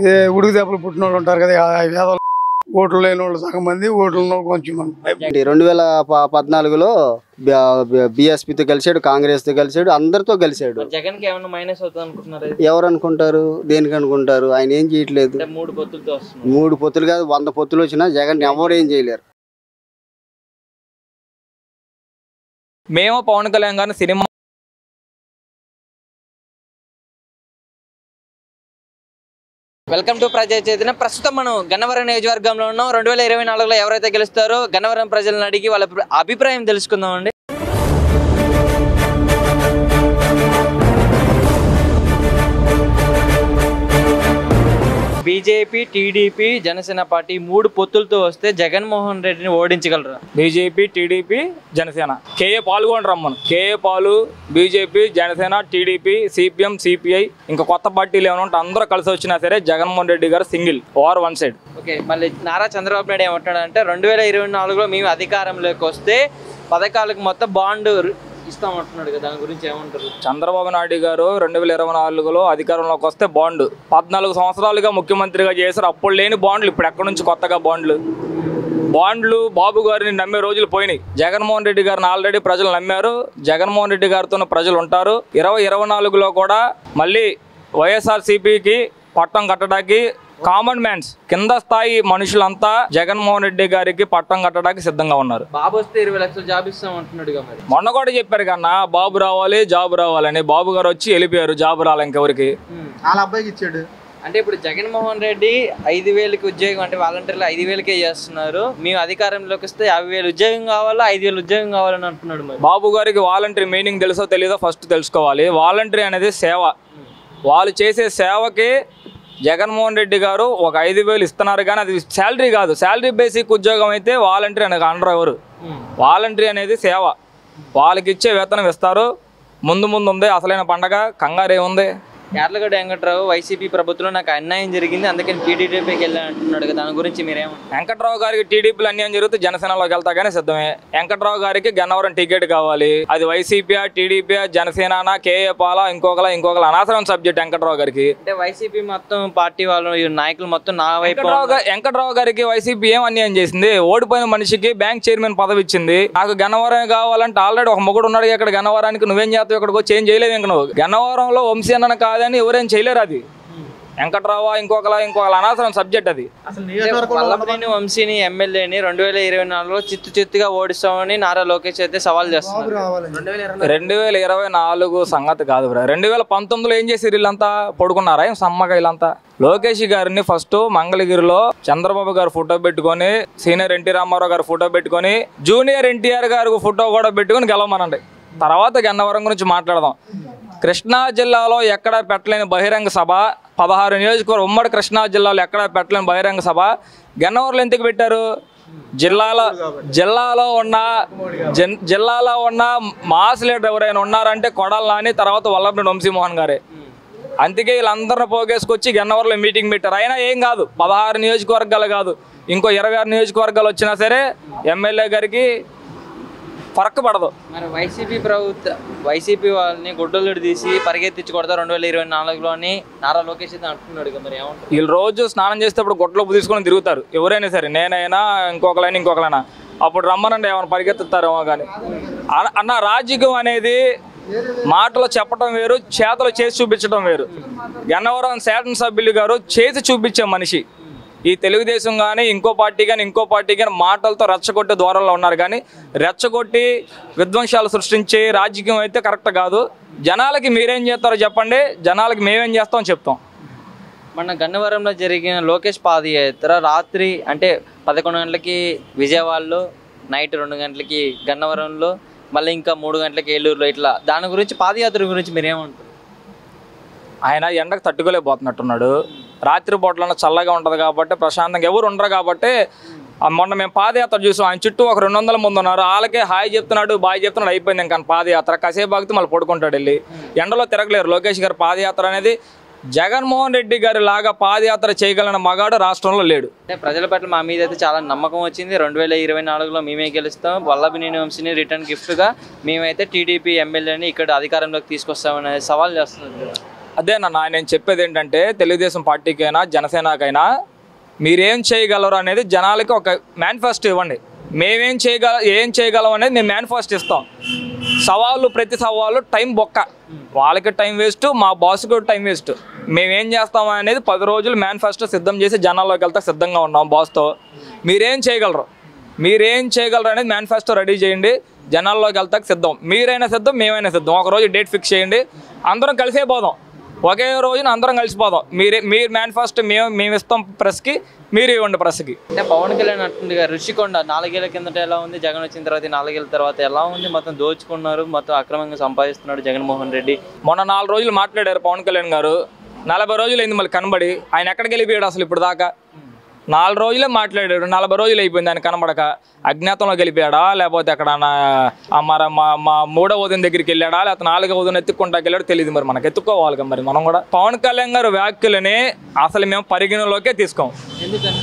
ఏ ఉడుకు దెబ్బలు పుట్టిన వాళ్ళు ఉంటారు కదా ఆ వేదలు ఓట్లు లేని వాళ్ళు సగం మంది ఓట్లు ఉన్న వాళ్ళు కొంచెం మంది రెండు వేల ప- పద్నాలుగులో బిఎస్పితో కలిసాడు కాంగ్రెస్తో కలిసాడు అందరితో కలిసాడు జగన్ కి ఏమన్నా మైనస్ అవుతుంది అనుకుంటున్నారు ఎవరు అనుకుంటారు దేనికి అనుకుంటారు ఆయన ఏం చేయట్లేదు అంటే మూడు పొత్తులతో వస్తున్నారు మూడు పొత్తులు కాదు వంద పొత్తులు వచ్చినా జగన్ ఎవరు ఏం చేయలేరు మేము పవన్ కళ్యాణ్ గారిని సినిమా వెల్కమ్ టు ప్రజా చైతన్య ప్రస్తుతం మనం గన్నవరం నియోజకవర్గంలో ఉన్నాం రెండు వేల ఇరవై నాలుగులో ఎవరైతే గెలుస్తారో గన్నవరం ప్రజలను అడిగి వాళ్ళ అభిప్రాయం తెలుసుకుందాం అండి బీజేపీ టీడీపీ జనసేన పార్టీ మూడు పొత్తులతో వస్తే జగన్మోహన్ రెడ్డిని ఓడించగలరా BJP TDP Janasena KA Paul కూడా రమ్మను KA Paul BJP Janasena TDP CPM CPI ఇంకా కొత్త పార్టీలు ఏమైనా ఉంటే అందరూ కలిసి వచ్చినా సరే జగన్మోహన్ రెడ్డి గారు single over one side okay మళ్ళీ నారా చంద్రబాబు నాయుడు ఏమంటాడంటే రెండు వేల ఇరవై నాలుగులో మేము అధికారంలోకి వస్తే పథకాలకు మొత్తం బాండ్ ఇస్తామంటున్నాడు కదా దాని గురించి ఏమంటారు చంద్రబాబు నాయుడు గారు రెండు వేల ఇరవై నాలుగులో అధికారంలోకి వస్తే బాండ్ పద్నాలుగు సంవత్సరాలుగా ముఖ్యమంత్రిగా చేశారు అప్పుడు లేని బాండ్లు ఇప్పుడు ఎక్కడి నుంచి కొత్తగా బాండ్లు బాండ్లు బాబు గారిని నమ్మే రోజులు పోయినాయి జగన్మోహన్ రెడ్డి గారిని ఆల్రెడీ ప్రజలు నమ్మారు జగన్మోహన్ రెడ్డి గారితో ప్రజలు ఉంటారు ఇరవై ఇరవై నాలుగులో కూడా మళ్ళీ వైఎస్ఆర్సీపీకి పట్టం కట్టడానికి కామన్ మ్యాన్స్ కింద స్థాయి మనుషులంతా జగన్మోహన్ రెడ్డి గారికి పట్టం కట్టడానికి సిద్ధంగా ఉన్నారు బాబు వస్తే ఇరవై లక్షలు జాబ్ ఇస్తామంటున్నాడుగా మరి మొన్న కూడా చెప్పారు కన్నా బాబు రావాలి జాబ్ రావాలని బాబు గారు వచ్చి వెళ్ళిపోయారు జాబ్ రాలే ఇంకెవరికి వాళ్ళ అబ్బాయికి ఇచ్చాడు అంటే ఇప్పుడు జగన్మోహన్ రెడ్డి ఐదు వేలకి ఉద్యోగం అంటే వాలంటీర్లు ఐదు వేలకే చేస్తున్నారు మేము అధికారంలోకి వస్తే యాభై వేలు ఉద్యోగం కావాలా ఐదు వేలు ఉద్యోగం కావాలని అంటున్నాడు మరి బాబు గారికి వాలంటరీ మీనింగ్ తెలుసో తెలీదో ఫస్ట్ తెలుసుకోవాలి వాలంటరీ అనేది సేవ వాళ్ళు చేసే సేవకి జగన్మోహన్ రెడ్డి గారు ఒక ఐదు వేలు ఇస్తున్నారు కానీ అది శాలరీ కాదు శాలరీ బేసిక్ ఉద్యోగం అయితే వాలంటరీ అనేది అండర్ ఎవరు వాలంటరీ అనేది సేవ వాళ్ళకి ఇచ్చే వేతనం ఇస్తారు ముందు ముందు ఉంది అసలైన పండగ కంగారు ఏముంది యార్లగడ్డ వెంకట్రావు వైసీపీ ప్రభుత్వంలో నాకు అన్యాయం జరిగింది అందుకని టీడీపీకి వెళ్ళాను అంటున్నాడు కదా దాని గురించి మీరేమంటారు వెంకట్రావు గారికి టీడీపీలో అన్యాయం జరిగితే జనసేనలోకి వెళ్తా కానీ సిద్ధమే వెంకట్రావు గారికి గన్నవరం టికెట్ కావాలి అది వైసీపీ టీడీపీ జనసేన కేఏ పాల ఇంకొకలా ఇంకొకలా అనవసరం సబ్జెక్ట్ వెంకట్రావు గారికి అంటే వైసీపీ మొత్తం పార్టీ వాళ్ళు ఈ నాయకులు మొత్తం నా వైపు వెంకట్రావు గా- వెంకట్రావు గారికి వైసీపీ ఏం అన్యాయం చేసింది ఓడిపోయిన మనిషికి బ్యాంక్ చైర్మన్ పదవి ఇచ్చింది నాకు గన్నవరం కావాలంటే ఆల్రెడీ ఒక మొగుడు ఉన్నాడు ఇక్కడ గన్నవరానికి నువ్వేం చేస్తావు ఇక్కడికి వచ్చి ఏం చేయలేవు ఇంక నువ్వు గన్నవరంలో వంశీ అన్న కాదని ఎవరేం చేయలేరు అది వెంకట్రావా ఇంకొకలా ఇంకొకలా అనవసరం సబ్జెక్ట్ అది అసలు నియోజకవర్గంలో వల్లభనేని వంశీని ఎమ్మెల్యేని రెండు వేల ఇరవై నాలుగులో చిత్తు చిత్తుగా ఓడిస్తామని నారా లోకేష్ అయితే సవాల్ చేస్తున్నారు రావాలని రెండు వేల ఇరవై నాలుగు సంగతి కాదు బ్రా రెండు వేల పంతొమ్మిదిలో ఏం చేసి వీళ్ళంతా పడుకున్నారా ఏం సమ్మగా వీళ్ళంతా లోకేష్ గారిని ఫస్ట్ మంగళగిరిలో చంద్రబాబు గారు ఫోటో పెట్టుకొని సీనియర్ ఎన్టీ రామారావు గారు ఫోటో పెట్టుకొని జూనియర్ ఎన్టీఆర్ గారు ఫోటో కూడా పెట్టుకొని గెలవమనండి తర్వాత గన్నవరం గురించి మాట్లాడదాం కృష్ణా జిల్లాలో ఎక్కడ పెట్టలేని బహిరంగ సభ పదహారు నియోజకవర్గం ఉమ్మడి కృష్ణా జిల్లాలో ఎక్కడ పెట్టలేని బహిరంగ సభ గన్నవరంలో ఎందుకు పెట్టారు జిల్లాలో జిల్లాలో ఉన్న జన్ జిల్లాలో ఉన్న మాస్ లీడర్ ఎవరైనా ఉన్నారంటే కొడాలి నాని తర్వాత వల్లభనేని వంశీమోహన్ గారే అందుకే వీళ్ళందరిని పోగేసుకొచ్చి గన్నవరంలో మీటింగ్ పెట్టారు అయినా ఏం కాదు పదహారు నియోజకవర్గాలు కాదు ఇంకో ఇరవై ఆరు నియోజకవర్గాలు వచ్చినా సరే ఎమ్మెల్యే గారికి ఫరక్ పడదు మరి వైసీపీ ప్రభుత్వ వైసీపీ వాళ్ళని గుడ్డలు తీసి పరిగెత్తించి కొడతా రెండు వేల ఇరవై నాలుగులోని నారా లోకేష్ అయితే అంటున్నాడు కదా మరి ఏమంటారు వీళ్ళు రోజు స్నానం చేసేటప్పుడు గొట్టలోపు తీసుకొని తిరుగుతారు ఎవరైనా సరే నేనైనా ఇంకొకరైనా ఇంకొకరైనా అప్పుడు రమ్మనండి ఏమైనా పరిగెత్తుతారేమో కానీ అన్న- అన్న రాజకీయం అనేది మాటలు చెప్పడం వేరు చేతలు చేసి చూపించడం వేరు గన్నవరం శాసన సభ్యులు గారు చేసి చూపించే మనిషి ఈ తెలుగుదేశం కానీ ఇంకో పార్టీ కానీ ఇంకో పార్టీ కానీ మాటలతో రెచ్చగొట్టే ద్వారంలో ఉన్నారు కానీ రెచ్చగొట్టి విధ్వంసాలు సృష్టించే రాజకీయం అయితే కరెక్ట్ కాదు జనాలకి మీరేం చేస్తారో చెప్పండి జనాలకి మేమేం చేస్తాం చెప్తాం మన గన్నవరంలో జరిగిన లోకేష్ పాదయాత్ర రాత్రి అంటే పదకొండు గంటలకి విజయవాడలో నైట్ రెండు గంటలకి గన్నవరంలో మళ్ళీ ఇంకా మూడు గంటలకి ఏలూరులో ఇట్లా దాని గురించి పాదయాత్ర గురించి మీరేమంటారు ఆయన ఎండకు తట్టుకోలేకపోతున్నట్టున్నాడు రాత్రి పూటలో చల్లగా ఉంటుంది కాబట్టి ప్రశాంతంగా ఎవరు ఉండరు కాబట్టి ఆ మొన్న మేము పాదయాత్ర చూసాం ఆయన చుట్టూ ఒక రెండు వందల మంది ఉన్నారు వాళ్ళకే హాయ్ చెప్తున్నాడు బాయ్ చెప్తున్నాడు అయిపోయింది ఇంకా పాదయాత్ర కాసేపు ఆగితే మళ్ళీ పడుకుంటాడు వెళ్ళి ఎండలో తిరగలేరు లోకేష్ గారి పాదయాత్ర అనేది జగన్మోహన్ రెడ్డి గారి లాగా పాదయాత్ర చేయగలిగిన మగాడు రాష్ట్రంలో లేడు అంటే ప్రజల పట్ల మా మీద అయితే చాలా నమ్మకం వచ్చింది రెండు వేల ఇరవై నాలుగులో మేమే గెలుస్తాం వల్లభనేని వంశీని రిటర్న్ గిఫ్ట్గా మేమైతే టీడీపీ ఎమ్మెల్యేని ఇక్కడ అధికారంలోకి తీసుకొస్తామని సవాల్ చేస్తున్నారు కదా అదేనన్నా నేను చెప్పేది ఏంటంటే తెలుగుదేశం పార్టీకైనా జనసేనకైనా మీరేం చేయగలరు అనేది జనాలకి ఒక మేనిఫెస్టో ఇవ్వండి మేమేం చేయగల ఏం చేయగలం అనేది మేము మేనిఫెస్టో ఇస్తాం సవాళ్ళు ప్రతి సవాళ్ళు టైం బొక్క వాళ్ళకి టైం వేస్ట్ మా బాస్కి టైం వేస్ట్ మేమేం చేస్తాం అనేది పది రోజులు మేనిఫెస్టో సిద్ధం చేసి జనాల్లోకి వెళ్తా సిద్ధంగా ఉన్నాం బాస్తో మీరేం చేయగలరు మీరేం చేయగలరు అనేది మేనిఫెస్టో రెడీ చేయండి జనాల్లోకి వెళ్తాక సిద్ధం మీరైనా సిద్ధం మేమైనా సిద్ధం ఒక రోజు డేట్ ఫిక్స్ చేయండి అందరం కలిసే పోదాం ఒకే రోజున అందరం కలిసిపోదాం మీరే మీరు మేనిఫెస్టో మేము మేము ఇస్తాం ప్రెస్కి మీరు ఇవ్వండి ప్రెస్కి అంటే పవన్ కళ్యాణ్ అంటుంది కదా ఋషికొండ నాలుగేళ్ల కిందట ఎలా ఉంది జగన్ వచ్చిన తర్వాత ఈ నాలుగేళ్ల తర్వాత ఎలా ఉంది మొత్తం దోచుకున్నారు మొత్తం అక్రమంగా సంపాదిస్తున్నాడు జగన్మోహన్ రెడ్డి మొన్న నాలుగు రోజులు మాట్లాడారు పవన్ కళ్యాణ్ గారు నలభై రోజులు అయింది మళ్ళీ కనబడి ఆయన ఎక్కడికి వెళ్ళిపోయాడు అసలు ఇప్పుడు దాకా నాలుగు రోజులే మాట్లాడాడు నలభై రోజులు అయిపోయింది ఆయన కనబడక అజ్ఞాతంలో గెలిపాడా లేకపోతే ఎక్కడ మరి మా మా మూడో ఉదయం దగ్గరికి వెళ్ళాడా లేకపోతే నాలుగో ఉదయం ఎత్తుక్కుంటాకి వెళ్ళాడో తెలియదు మరి మనకు ఎత్తుక్కోవాలి కదా మరి మనం కూడా పవన్ కళ్యాణ్ గారు వ్యాఖ్యలని అసలు మేము పరిగణలోకే తీసుకోం ఎందుకని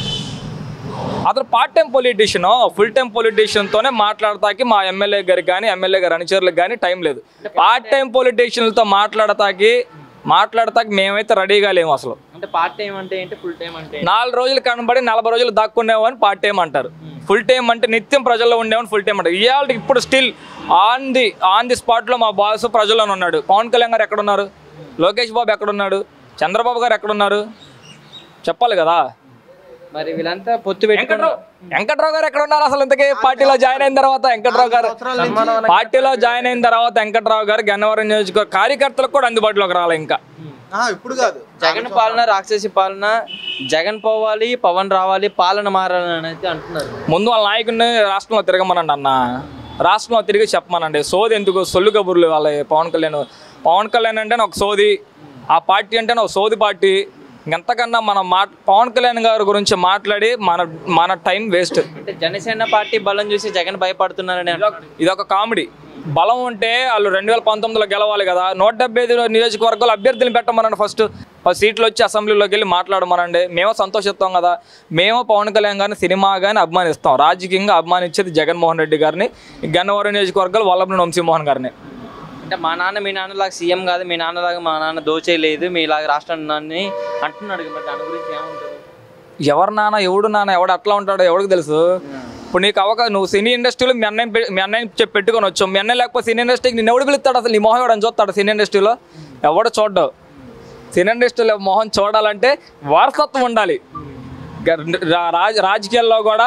అతను part time politician full time పొలిటీషియన్తోనే మాట్లాడతాకి మా ఎమ్మెల్యే గారికి కానీ ఎమ్మెల్యే గారి అనుచరులకు కానీ టైం లేదు పార్ట్ టైం పొలిటీషియన్లతో మాట్లాడతాకి మాట్లాడతాకి మేమైతే రెడీగా లేము అసలు అంటే పార్ట్ టైం అంటే ఏంటి ఫుల్ టైం అంటే ఏంటి? నాలుగు రోజులు కనబడి నలభై రోజులు దాక్కునేవని పార్ట్ టైం అంటారు ఫుల్ టైం అంటే నిత్యం ప్రజల్లో ఉండేవని ఫుల్ టైం అంటారు ఇవాళ ఇప్పుడు still on the on the స్పాట్లో మా బాస్ ప్రజల్లోనే ఉన్నాడు పవన్ కళ్యాణ్ గారు ఎక్కడున్నారు లోకేష్ బాబు ఎక్కడున్నాడు చంద్రబాబు గారు ఎక్కడున్నారు చెప్పాలి కదా మరి వీళ్ళంతా పొత్తు పెట్టుకుని వెంకట్రావు వెంకట్రావు గారు ఎక్కడ ఉన్నారు అసలు ఇంతకీ పార్టీలో జాయిన్ అయిన తర్వాత వెంకట్రావు గారు పార్టీలో జాయిన్ అయిన తర్వాత వెంకట్రావు గారు గన్నవరం నియోజకవర్గ కార్యకర్తలకు కూడా అందుబాటులోకి రాలే ఇంకా ఆ, ఇప్పుడు కాదు జగన్ పాలన రాక్షసి పాలన జగన్ పోవాలి పవన్ రావాలి పాలన మారాలని అయితే అంటున్నారు ముందు వాళ్ళ నాయకుడిని రాష్ట్రంలో తిరగమనండి అన్న రాష్ట్రంలో తిరిగి చెప్పమనండి సోది ఎందుకు సొల్లు కబుర్లు వాళ్ళ పవన్ కళ్యాణ్ పవన్ కళ్యాణ్ అంటే ఒక సోది ఆ పార్టీ అంటే ఒక సోది పార్టీ ఎంతకన్నా మనం మా పవన్ కళ్యాణ్ గారి గురించి మాట్లాడి మన మన టైం వేస్ట్ అంటే జనసేన పార్టీ బలం చూసి జగన్ భయపడుతున్నారని అంటున్నారు. ఇది ఒక కామెడీ బలం ఉంటే వాళ్ళు రెండు వేల పంతొమ్మిదిలో గెలవాలి కదా నూట డెబ్బై ఐదు నియోజకవర్గాలు అభ్యర్థులు పెట్టమనండి ఫస్ట్ ఫస్ట్ సీట్లు వచ్చి అసెంబ్లీలోకి వెళ్ళి మాట్లాడమనండి మేము సంతోషిస్తాం కదా మేము పవన్ కళ్యాణ్ గారిని సినిమా కానీ అభిమానిస్తాం రాజకీయంగా అభిమానించేది జగన్మోహన్ రెడ్డి గారిని ఈ గన్నవరం నియోజకవర్గాలు వల్లభనేని వంశీమోహన్ గారిని అంటే మా నాన్న మీ నాన్నలాగా సీఎం కాదు మీ నాన్నలాగా మా నాన్న దోచేయలేదు మీలాగా రాష్ట్రాన్ని అంటున్నాడు కదా, మరి దాని గురించి ఏమంటారు ఎవరు నాన్న ఎవడు నాన్న ఎవడు అట్లా ఉంటాడో ఎవడికి తెలుసు ఇప్పుడు నీకు అవకాశం నువ్వు సినీ ఇండస్ట్రీలో మీ అన్నయ్య పె- మీ అన్నయ్య చెప్పి పెట్టుకొని వచ్చావు మీ అన్నయ్య లేకపోతే సినీ ఇండస్ట్రీకి నేను ఎవడు పిలుస్తాడు అసలు నీ మొహం ఎవడని చూస్తాడు సినీ ఇండస్ట్రీలో ఎవడు చూడ్డావు సినీ ఇండస్ట్రీలో మొహం చూడాలంటే వారసత్వం ఉండాలి గ- రా- రాజ రాజకీయాల్లో కూడా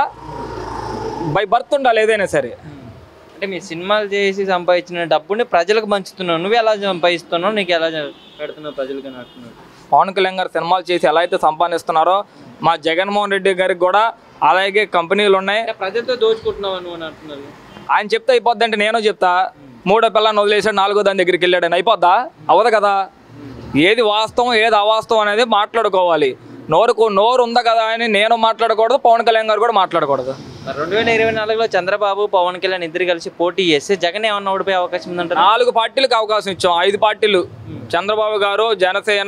బై బర్త్ ఉండాలి ఏదైనా సరే అంటే మీ సినిమాలు చేసి సంపాదించిన డబ్బుని ప్రజలకు పంచుతున్నావు నువ్వు ఎలా సంపాదిస్తున్నావు నీకు ఎలా పెడుతున్నావు ప్రజలకు అని అంటున్నాడు పవన్ కళ్యాణ్ గారు సినిమాలు చేసి ఎలా అయితే సంపాదిస్తున్నారో మా జగన్మోహన్ రెడ్డి గారికి కూడా అలాగే కంపెనీలు ఉన్నాయి అంటే ప్రజలతో దోచుకుంటున్నావు నువ్వు అని అంటున్నారు ఆయన చెప్తే అయిపోద్ది అంటే నేను చెప్తా మూడో పిల్లని వదిలేసాడు నాలుగో దాని దగ్గరికి వెళ్ళాడు అని అయిపోద్దా అవ్వదు కదా ఏది వాస్తవం ఏది అవాస్తవం అనేది మాట్లాడుకోవాలి నోరుకు నోరు ఉందా కదా అని నేను మాట్లాడకూడదు పవన్ కళ్యాణ్ గారు కూడా మాట్లాడకూడదు మరి రెండు వేల ఇరవై నాలుగులో చంద్రబాబు పవన్ కళ్యాణ్ ఇద్దరు కలిసి పోటీ చేస్తే జగన్ ఏమన్నా ఓడిపోయే అవకాశం ఉందంటారు నాలుగు పార్టీలకు అవకాశం ఇచ్చాం ఐదు పార్టీలు చంద్రబాబు గారు జనసేన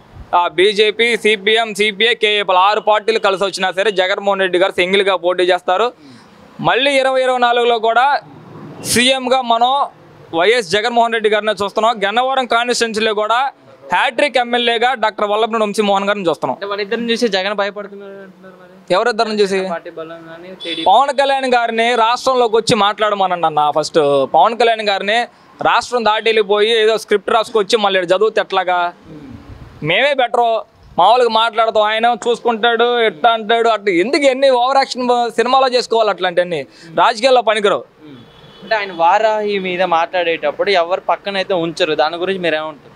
బీజేపీ సిపిఎం సిపిఐ కేఏపీలు ఆరు పార్టీలు కలిసి వచ్చినా సరే జగన్మోహన్ రెడ్డి గారు సింగిల్గా పోటీ చేస్తారు మళ్ళీ ఇరవై ఇరవై నాలుగులో కూడా సీఎంగా మనం వైఎస్ జగన్మోహన్ రెడ్డి గారిని చూస్తున్నాం గన్నవరం కాన్స్టిట్యున్సీలో కూడా హ్యాట్రిక్ ఎమ్మెల్యేగా డాక్టర్ వల్లభనేని వంశీమోహన్ గారిని చూస్తున్నాం అంటే వాళ్ళిద్దరిని చూసి జగన్ భయపడుతున్నారు అంటున్నారు మరి ఎవరిద్దరిని చూసి పార్టీ బలం కానీ టీడీపీ పవన్ కళ్యాణ్ గారిని రాష్ట్రంలోకి వచ్చి మాట్లాడమనండి అన్న ఫస్ట్ పవన్ కళ్యాణ్ గారిని రాష్ట్రం దాటి వెళ్ళిపోయి ఏదో స్క్రిప్ట్ రాసుకొచ్చి మళ్ళీ ఈడ చదివితే ఎట్లాగా మేమే బెటరు మామూలుగా మాట్లాడతాం ఆయన చూసుకుంటాడు ఎట్లా అంటాడు అట్లా ఎందుకు ఎన్ని ఓవర్ యాక్షన్ సినిమాలో చేసుకోవాలి అట్లాంటివన్నీ రాజకీయాల్లో పనికిరావు అంటే ఆయన వారాహి మీద మాట్లాడేటప్పుడు ఎవరు పక్కన అయితే ఉంచరు దాని గురించి మీరు ఏమంటారు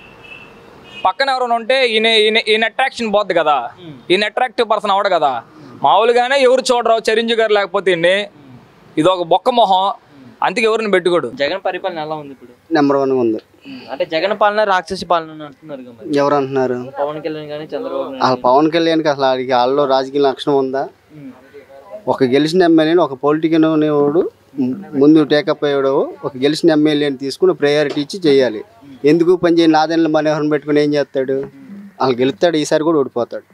పక్కన ఎవరైనా ఉంటే ఈయన ఈయన ఈయన అట్రాక్షన్ పోద్ది కదా ఈయన అట్రాక్టివ్ పర్సన్ అవడు కదా మామూలుగానే ఎవరు చూడరు చిరంజీవి గారు లేకపోతే ఈయన్ని ఇది ఒక బొక్క మొహం అందుకే ఎవరిని పెట్టుకోడు జగన్ పరిపాలన ఎలా ఉంది ఇప్పుడు నెంబర్ వన్ ఉంది అంటే జగన్ పాలన రాక్షసి పాలన అని అంటున్నారు కదా మరి ఎవరు అంటున్నారు పవన్ కళ్యాణ్ కానీ చంద్రబాబు నాయుడు అసలు పవన్ కళ్యాణ్కి అసలు ఆడికి వాళ్ళలో రాజకీయ లక్షణం ఉందా ఉమ్. ఒక గెలిచిన ఎమ్మెల్యేని ఒక పొలిటికల్ అనేవాడు ముందు టేకప్ అయ్యాడు ఒక గెలిచిన ఎమ్మెల్యేని తీసుకుని ప్రయారిటీ ఇచ్చి చేయాలి ఎందుకు పని చేయని నాదెండ్ల మనోహరం పెట్టుకుని ఏం చేస్తాడు వాళ్ళు గెలుస్తాడు ఈసారి కూడా ఓడిపోతాడు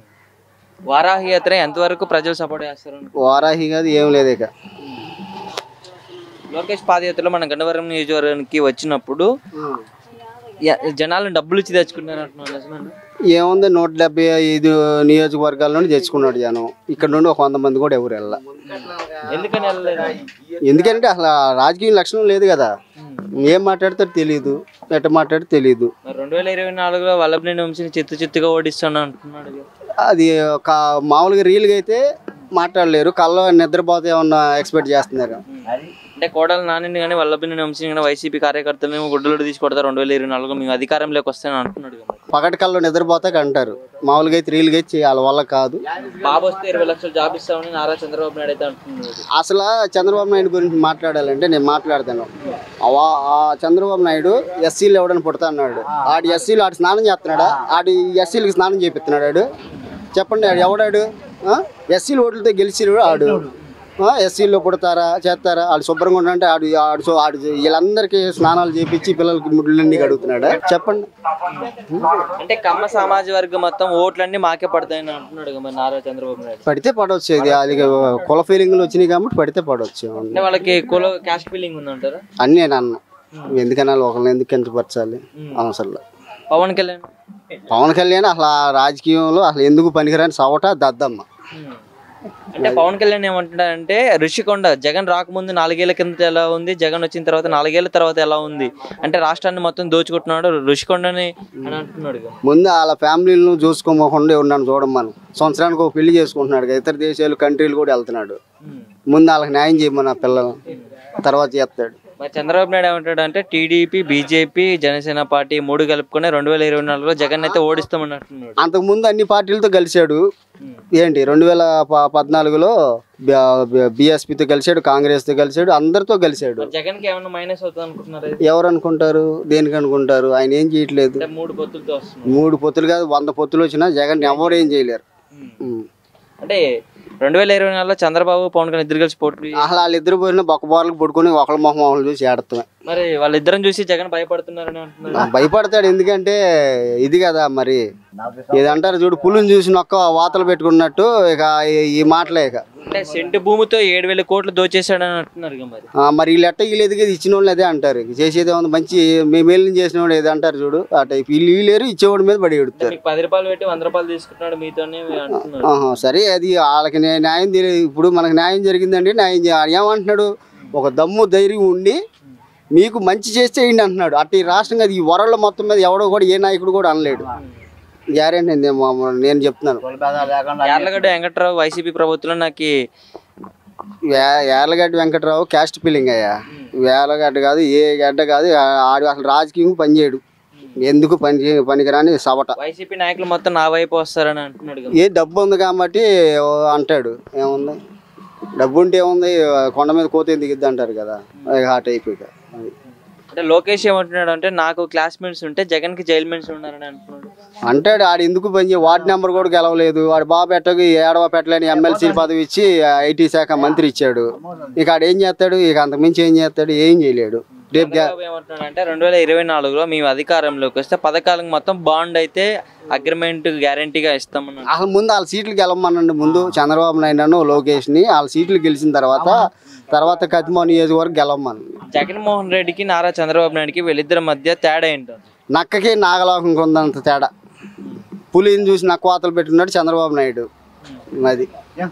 వారాహి యాత్ర ఎంతవరకు ప్రజలు సపోర్ట్ చేస్తారు అనుకో? వారాహి కాదు ఏం లేదు ఇక లోకేష్ పాదయాత్రలో మన గన్నవరం నియోజకవర్గానికి వచ్చినప్పుడు యా- జనాలను డబ్బులు ఇచ్చి తెచ్చుకున్నారు అంటున్నారు నిజమేనా? ఏముంది నూట డెబ్బై ఐదు నియోజకవర్గాల నుండి తెచ్చుకున్నాడు జనం ఇక్కడ నుండి ఒక వంద మంది కూడా ఎవరు వెళ్ళ ఎందుకని వెళ్ళలేదు ఎందుకంటే అసలు ఆ రాజకీయ లక్షణం లేదు కదా ఏం మాట్లాడతాడు తెలియదు ఎట్ట మాట్లాడితే తెలియదు మరి రెండు వేల ఇరవై నాలుగులో వల్లభనేని వంశీని చిత్తు చిత్తుగా ఓడిస్తాను అంటున్నాడు కదా. అది ఒక మామూలుగా రీల్గా అయితే మాట్లాడలేరు కళ్ళ నిద్రపోతే ఏమన్నా ఎక్స్పెక్ట్ చేస్తున్నారు అంటే కోడలు నానిని కానీ వల్లభనేని వంశీని కానీ వైసీపీ కార్యకర్తలను గుడ్డలు తీసి కొడతారు రెండు వేల ఇరవై నాలుగులో మేము అధికారంలోకి వస్తాను అంటున్నాడు కదా. పగటి కళ్ళు నిద్రపోతాక అంటారు మామూలుగా అయితే రీల్గా అయితే వాళ్ళ వల్ల కాదు బాబు వస్తే ఇరవై లక్షలు జాబ్ ఇస్తామని నారా చంద్రబాబు నాయుడు అయితే అంటున్నాడు అసలు చంద్రబాబు నాయుడు గురించి మాట్లాడాలంటే నేను మాట్లాడతాను ఆ- ఆ చంద్రబాబు నాయుడు ఎస్సీలు ఎవడని పుడతా అన్నాడు ఆడు ఎస్సీలు ఆడు స్నానం చేస్తున్నాడా ఆడు ఎస్సీలకి స్నానం చేపిస్తున్నాడు ఆడు చెప్పండి ఆడు ఎవడాడు ఎస్సీలు ఓట్లతో గెలిచిరు ఆడు ఎస్సీలో పుడతారా చేస్తారా ఆడు శుభ్రంగా ఉండంటే ఆడు ఆడు సో ఆడు వీళ్ళందరికీ స్నానాలు చేపించి పిల్లలకి ముడ్లన్నీ కడుగుతున్నాడా చెప్పండి అంటే కమ్మ సమాజ వర్గం మొత్తం ఓట్లన్నీ మాకే పడతాయని అంటున్నాడు కదా మరి నారా చంద్రబాబు నాయుడు పడితే పడవచ్చు ఇది అది కుల ఫీలింగ్లు వచ్చినాయి కాబట్టి పడితే పడవచ్చు అంటే వాళ్ళకి కుల క్యాస్ట్ ఫీలింగ్ ఉందంటారా అన్నీ నేను అన్నా ఎందుకన్నా ఒకరిని ఎందుకు కించపరచాలి అవసరం లేదు. పవన్ కళ్యాణ్ పవన్ కళ్యాణ్ అసలు ఆ రాజకీయంలో అసలు ఎందుకు పనికిరాని సవట దద్దమ్మ అంటే పవన్ కళ్యాణ్ ఏమంటున్నాడంటే ఋషికొండ జగన్ రాకముందు నాలుగేళ్ల కింద ఎలా ఉంది జగన్ వచ్చిన తర్వాత నాలుగేళ్ల తర్వాత ఎలా ఉంది అంటే రాష్ట్రాన్ని మొత్తం దోచుకుంటున్నాడు ఋషికొండని అని అంటున్నాడు కదా. ముందు వాళ్ళ ఫ్యామిలీలను చూసుకోకుండా ఉన్నాను చూడమని సంవత్సరానికి ఒక పెళ్లి చేసుకుంటున్నాడు కదా. ఇతర దేశాలు కంట్రీలు కూడా వెళ్తున్నాడు ఉమ్. ముందు వాళ్ళకి న్యాయం చేయమని ఆ పిల్లలు తర్వాత చేస్తాడు మరి చంద్రబాబు నాయుడు ఏమంటాడు అంటే టీడీపీ బీజేపీ జనసేన పార్టీ మూడు కలుపుకొని రెండు వేల ఇరవై నాలుగులో జగన్ అయితే ఓడిస్తామని అంటున్నాడు అంతకుముందు అన్ని పార్టీలతో కలిశాడు ఉమ్. ఏంటి రెండు వేల ప- పద్నాలుగులో బీఎస్పీతో కలిశాడు కాంగ్రెస్తో కలిశాడు అందరితో కలిశాడు మరి జగన్ కి ఏమన్నా మైనస్ అవుతుంది అనుకుంటున్నారు ఎవరు అనుకుంటారు దేనికి అనుకుంటారు ఆయన ఏం చేయట్లేదు అంటే మూడు పొత్తులతో వస్తున్నారు మూడు పొత్తులు కాదు వంద పొత్తులు వచ్చినా జగన్ ఎవరు ఏం చేయలేరు ఉం. అంటే రెండు వేల ఇరవై నాలుగులో చంద్రబాబు పవన్ కళ్యాణ్ ఇద్దరు కలిసి పోటీ అసలు వాళ్ళిద్దరు పోయిన బొక్క బోర్లకు పడుకొని ఒకళ్ళ మొహం ఒకళ్ళు చూసి ఏడతామే మరి వాళ్ళిద్దరం చూసి జగన్ భయపడుతున్నారని అంటున్నారు భయపడతాడు ఎందుకంటే ఇది కదా మరి ఏదంటారు చూడు పులుని చూసి నొక్క వాతలు పెట్టుకున్నట్టు ఇక ఈ- ఈ మాటలే ఇక అంటే సెంటు భూమితో ఏడు వేల కోట్లు దోచేశాడని అంటున్నారు ఇక మరి ఆ, మరి వీళ్ళు ఎట్ట వీళ్ళు ఎదిగేది ఇచ్చిన వాళ్ళు అదే అంటారు ఇక చేసేది ఏముంది మంచి మే మేలు చేసిన వాడు ఏదో అంటారు చూడు ఆ టైప్ వీళ్ళు వీళ్ళేరు ఇచ్చేవాడి మీద పడి ఎడుతారు మీకు పది రూపాయలు పెట్టి వంద రూపాయలు తీసుకుంటున్నాడు మీతోనే అంటున్నారు ఆహా, సరే అది వాళ్ళకి న్యాయ- న్యాయం తెలియదు ఇప్పుడు మనకు న్యాయం జరిగిందండి న్యాయం చేయాలి ఏమంటున్నాడు ఒక దమ్ము ధైర్యం ఉండి మీకు మంచి చేస్తే ఏంటి అంటున్నాడు అట్టి ఈ రాష్ట్రం కాదు ఈ వరల్డ్ మొత్తం మీద ఎవడో కూడా ఏ నాయకుడు కూడా అనలేడు గ్యారెంటీ నేను మా- నేను చెప్తున్నాను యార్లగడ్డ వెంకట్రావు వైసీపీ ప్రభుత్వంలో నాకు యా- యార్లగడ్డ వెంకట్రావు క్యాస్ట్ ఫీలింగ్ అయ్యా వేలగడ్డ కాదు ఏ గడ్డ కాదు ఆ- ఆడు అసలు రాజకీయం పనిచేయడు ఎందుకు పని చే పనికిరాని సవట వైసీపీ నాయకులు మొత్తం నా వైపు వస్తారని అంటున్నాడు కదా ఏ డబ్బు ఉంది కాబట్టి ఓ అంటాడు ఏముంది డబ్బు ఉంటే ఏముంది కొండ మీద కోత ఎందుకు ఇద్ది అంటారు కదా ఇక ఆ టైప్ ఇక అది. అంటే లోకేష్ ఏమంటున్నాడు అంటే నాకు క్లాస్మేట్స్ ఉంటే జగన్ కి జైల్ మేట్స్ ఉన్నారని అంటున్నాడు అంటాడు ఆడు ఎందుకు పని చేయ వార్డు నెంబర్ కూడా గెలవలేదు వాడు బాబు పెట్టకు ఏడవ పెట్టలేని ఎమ్మెల్సీ పదవి ఇచ్చి ఐటీ శాఖ మంత్రి ఇచ్చాడు ఇక ఆడు ఏం చేస్తాడు ఇక అంతకుమించి ఏం చేస్తాడు ఏం చేయలేడు రేపు గ్యా- చంద్రబాబు ఏమంటున్నాడు అంటే రెండు వేల ఇరవై నాలుగులో మేము అధికారంలోకి వస్తే పథకాలకు మొత్తం బాండ్ అయితే అగ్రిమెంట్ గ్యారంటీగా ఇస్తామన్నాడు అసలు ముందు వాళ్ళ సీట్లు గెలవమనండి ముందు చంద్రబాబు నాయుడు లోకేష్ని వాళ్ళ సీట్లు గెలిచిన తర్వాత తర్వాత కతిమో నియోజకవర్గం గెలవమని జగన్మోహన్ రెడ్డికి నారా చంద్రబాబు నాయుడుకి వీళ్ళిద్దరి మధ్య తేడా ఏంటో నక్కకి నాగలోకంకి ఉందంత తేడా పులిని చూసి నక్క వాతలు పెట్టుకున్నాడు చంద్రబాబు నాయుడు అది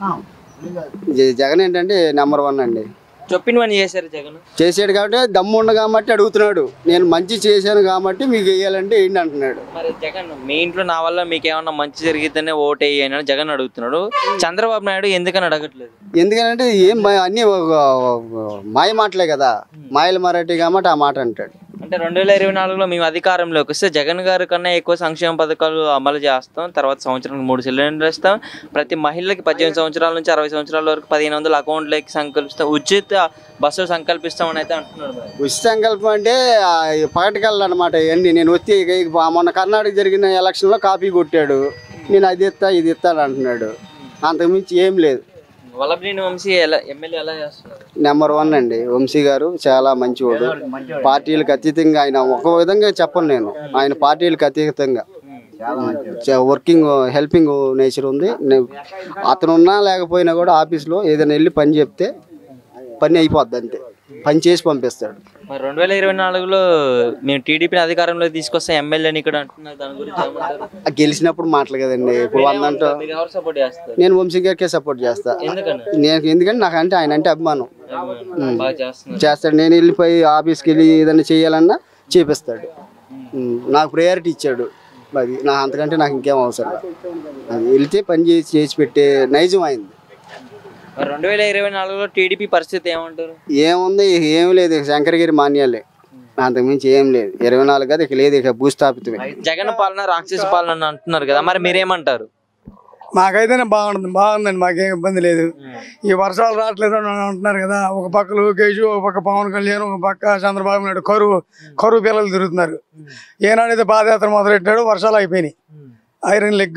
జ- జగన్ ఏంటంటే నెంబర్ వన్ అండి చెప్పినవన్నీ చేశారు జగన్ చేసాడు కాబట్టి దమ్ము ఉండ కాబట్టి అడుగుతున్నాడు నేను మంచి చేశాను కాబట్టి మీకు వేయాలంటే ఏంటి అంటున్నాడు మరి జగన్ మీ ఇంట్లో నా వల్ల మీకు ఏమన్నా మంచి జరిగితేనే ఓటు వేయని అని జగన్ అడుగుతున్నాడు చంద్రబాబు నాయుడు ఎందుకని అడగట్లేదు ఎందుకంటే ఏం మా- అన్నీ ఒక- ఒక మాయ మాటలే కదా మాయల మరాఠీ కాబట్టి ఆ మాట అంటాడు అంటే రెండు వేల ఇరవై నాలుగులో మేము అధికారంలోకి వస్తే జగన్ గారి కన్నా ఎక్కువ సంక్షేమ పథకాలు అమలు చేస్తాం తర్వాత సంవత్సరానికి మూడు సిలిండర్లు ఇస్తాం ప్రతి మహిళకి పద్దెనిమిది సంవత్సరాల నుంచి అరవై సంవత్సరాల వరకు పదిహేను వందల అకౌంట్లకి సంకల్పిస్తాం ఉచిత బస్సులు సంకల్పిస్తామని అయితే అంటున్నారు మరి. ఉచిత సంకల్పం అంటే ఆ, ఈ పగటికల్లా అనమాట ఇవన్నీ నేను వచ్చి ఇక ఇక మొన్న కర్ణాటక జరిగిన ఎలక్షన్లో కాపీ కొట్టాడు నేను అది ఇస్తా ఇది ఇస్తాను అంటున్నాడు అంతకుమించి ఏం లేదు వల్లభనేని వంశీ ఎలా ఎమ్మెల్యే ఎలా చేస్తున్నారు నెంబర్ వన్ అండి వంశీ గారు చాలా మంచివాడు పార్టీలకు అతీతంగా ఆయన ఒక విధంగా చెప్పను నేను ఆయన పార్టీలకు అతీతంగా వర్కింగ్ హెల్పింగ్ నేచర్ ఉంది నే- అతను ఉన్నా లేకపోయినా కూడా ఆఫీస్లో ఏదైనా వెళ్ళి పని చెప్తే పని అయిపోద్ది అంతే పని చేసి పంపిస్తాడు మరి రెండు వేల ఇరవై నాలుగులో మేము టీడీపీని అధికారంలో తీసుకొస్తే ఎమ్మెల్యేని ఇక్కడ అంటున్నారు దాని గురించి ఏమంటారు ఆ గెలిచినప్పుడు మాటలు కదండి ఇప్పుడు వందంటూ మీరు ఎవరు సపోర్ట్ చేస్తారు నేను వంశీ గారికే సపోర్ట్ చేస్తా ఎందుకని నేను ఎందుకంటే నాకు అంటే ఆయన అంటే అభిమానం బాగా చేస్తున్నారు చేస్తాడు నేను వెళ్ళిపోయి ఆఫీస్కి వెళ్ళి ఏదైనా చేయాలన్నా చేపిస్తాడు ఉమ్, నాకు ప్రయారిటీ ఇచ్చాడు అది నా అంతకంటే నాకు ఇంకేం అవసరం లేదు. అది వెళ్తే పని చేసి చేసి పెట్టే నైజం అయింది మరి రెండు వేల ఇరవై నాలుగులో టీడీపీ పరిస్థితి ఏమంటారు ఏముంది ఏం లేదు ఇక శంకరగిరి మాన్యాలే అంతకుమించి ఏం లేదు ఇరవై నాలుగు కదా ఇక లేదు ఇక భూస్థాపితమే జగన్ పాలన రాక్షస పాలన అని అంటున్నారు కదా మరి మీరేమంటారు మాకైతేనే బాగుంటుంది బాగుందండి మాకేం ఇబ్బంది లేదు ఈ వర్షాలు రావట్లేదు అని అంటున్నారు కదా ఒక పక్క లోకేష్ ఒక పక్క పవన్ కళ్యాణ్ ఒక పక్క చంద్రబాబు నాయుడు కరువు కరువు పిల్లలు తిరుగుతున్నారు ఏనాడైతే పాదయాత్ర మొదలెట్టాడో వర్షాలు అయిపోయినాయి ఐరన్ లెగ్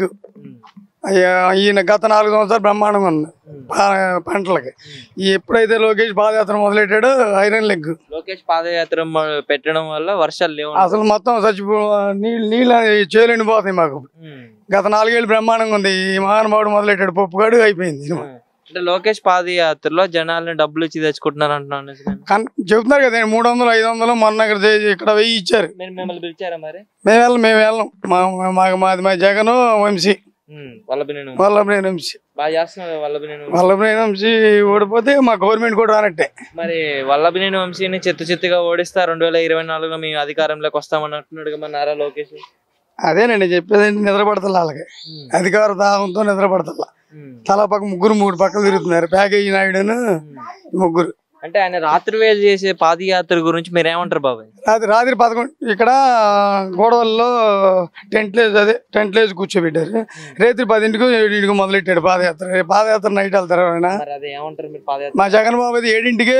అయ్యా, ఈయన గత నాలుగు సంవత్సరాలు బ్రహ్మాండంగా ఉంది పా- పంటలకి ఈ ఎప్పుడైతే లోకేష్ పాదయాత్ర మొదలెట్టాడో ఐరన్ లెగ్ లోకేష్ పాదయాత్ర మ- పెట్టడం వల్ల వర్షాలు లేవు అసలు మొత్తం చచ్చిపో నీళ్ళు నీళ్ళు చేలు పోతాయి మాకు గత నాలుగేళ్ళు బ్రహ్మాండంగా ఉంది ఈ మహానుభావుడు మొదలెట్టాడు పప్పుగాడు అయిపోయింది సినిమా. అంటే లోకేష్ పాదయాత్రలో జనాలను డబ్బులు ఇచ్చి తెచ్చుకుంటున్నారు అంటున్నాను నిజమేనా? కన్- చెబుతున్నారు కదా మూడు వందలు ఐదు వందలు మొన్న ఇక్కడ చే- ఇక్కడ వెయ్యి ఇచ్చారు మీరు మిమ్మల్ని పిలిచారా మరి మేము వెళ్ళం మేము వెళ్ళం మా మా- మాది మా జగన్ వంశీ వల్లభినేను వల్లభనేని వంశీ బాగా చేస్తున్నారు వల్లభినేను వల్లభనేని వంశీ ఓడిపోతే మా గవర్నమెంట్ కూడా రానట్టే మరి వల్లభినేని వంశీని చిత్తు చిత్తుగా ఓడిస్తా రెండు వేల ఇరవై నాలుగులో మేము అధికారంలోకి వస్తామని అంటున్నాడు కదా మరి నారా లోకేష్ అదేనండి చెప్పేది నిద్రపడతలే వాళ్ళకి అధికార దాహంతో నిద్రపడతల్లా తల పక్క ముగ్గురు మూడు పక్కలు తిరుగుతున్నారు ప్యాకేజీ నాయుడును ఈ ముగ్గురు అంటే ఆయన రాత్రి వేలు చేసే పాదయాత్ర గురించి మీరు ఏమంటారు బాబాయ్ రాత్రి రాత్రి పదకొండు ఇక్కడ గోడవల్లో టెంట్ లేసి అదే టెంట్ లేసి కూర్చోబెట్టారు రాత్రి పదింటికి ఏడింటికి మొదలెట్టాడు పాదయాత్ర పాదయాత్ర నైట్ వెళ్తారు ఆయన మరి అది ఏమంటారు మీరు పాదయాత్ర మా జగన్ బాబు అయితే ఏడింటికే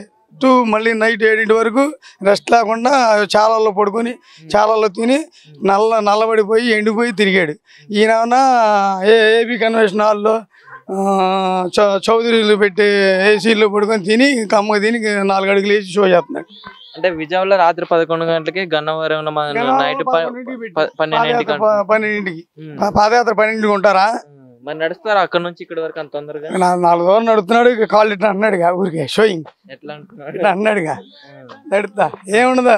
టూ మళ్ళీ నైట్ ఏడింటి వరకు రెస్ట్ లేకుండా చాలాల్లో పడుకొని చాలాల్లో తిని నల్ల నల్లబడిపోయి ఎండిపోయి తిరిగాడు ఈయన ఏ ఏపీ కన్వెన్షన్ హాల్లో ఆ, చౌ- చౌదరీలు పెట్టి ఏసీలో పడుకొని తిని కమ్మ తిని నాలుగు అడుగులు వేసి షో చేస్తున్నాడు అంటే విజయవాడలో రాత్రి పదకొండు గంటలకి గన్నవరంలో మన నైట్ ప- ప- పన్నెండింటికి పాదయాత్ర ప- పన్నెండింటికి పా- పాదయాత్ర పన్నెండింటికి ఉంటారా మరి నడుస్తారు అక్కడ నుంచి ఇక్కడ వరకు అంత తొందరగా నా- నాలుగు రోజులు నడుస్తున్నాడు ఇక కాళ్ళు ఇట్లా అన్నాడుగా ఊరికే షోయింగ్ ఎట్లా అంటున్నారు ఇట్లా అన్నాడుగా నడుస్తా ఏముండదా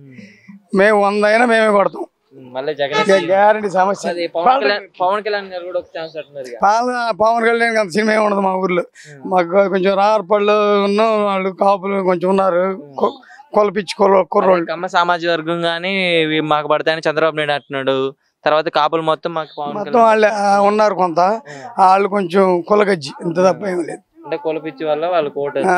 మేము వంద అయినా మేమే కొడతాం మళ్ళీ జగన్ గ్యారంటీ సమస్య అది పవన్ కళ్యాణ్ పవన్ కళ్యాణ్ గారు కూడా ఒక ఛాన్స్ అంటున్నారు ఇక. పాల పవన్ కళ్యాణ్ అంత సినిమా ఏమి ఉండదు మా ఊర్లో మాకు కొంచెం రార్పళ్ళు ఉన్న వాళ్ళు కాపులు కొంచెం ఉన్నారు కొ- కొలపిచ్చి కొల కుర్రోళ్ళు కమ్మ సామాజిక వర్గం గానీ ఇవి మాకు పడతాయని చంద్రబాబు నాయుడు అంటున్నాడు తర్వాత కాపులు మొత్తం మాకు పవన్ మొత్తం కళ్యాణ్ వాళ్ళే ఆ, ఉన్నారు కొంత వాళ్ళు కొంచెం కొలగజ్జి ఇంత తప్ప ఏం లేదు అంటే కొలపిచ్చి వల్ల వాళ్ళు కోట ఆ,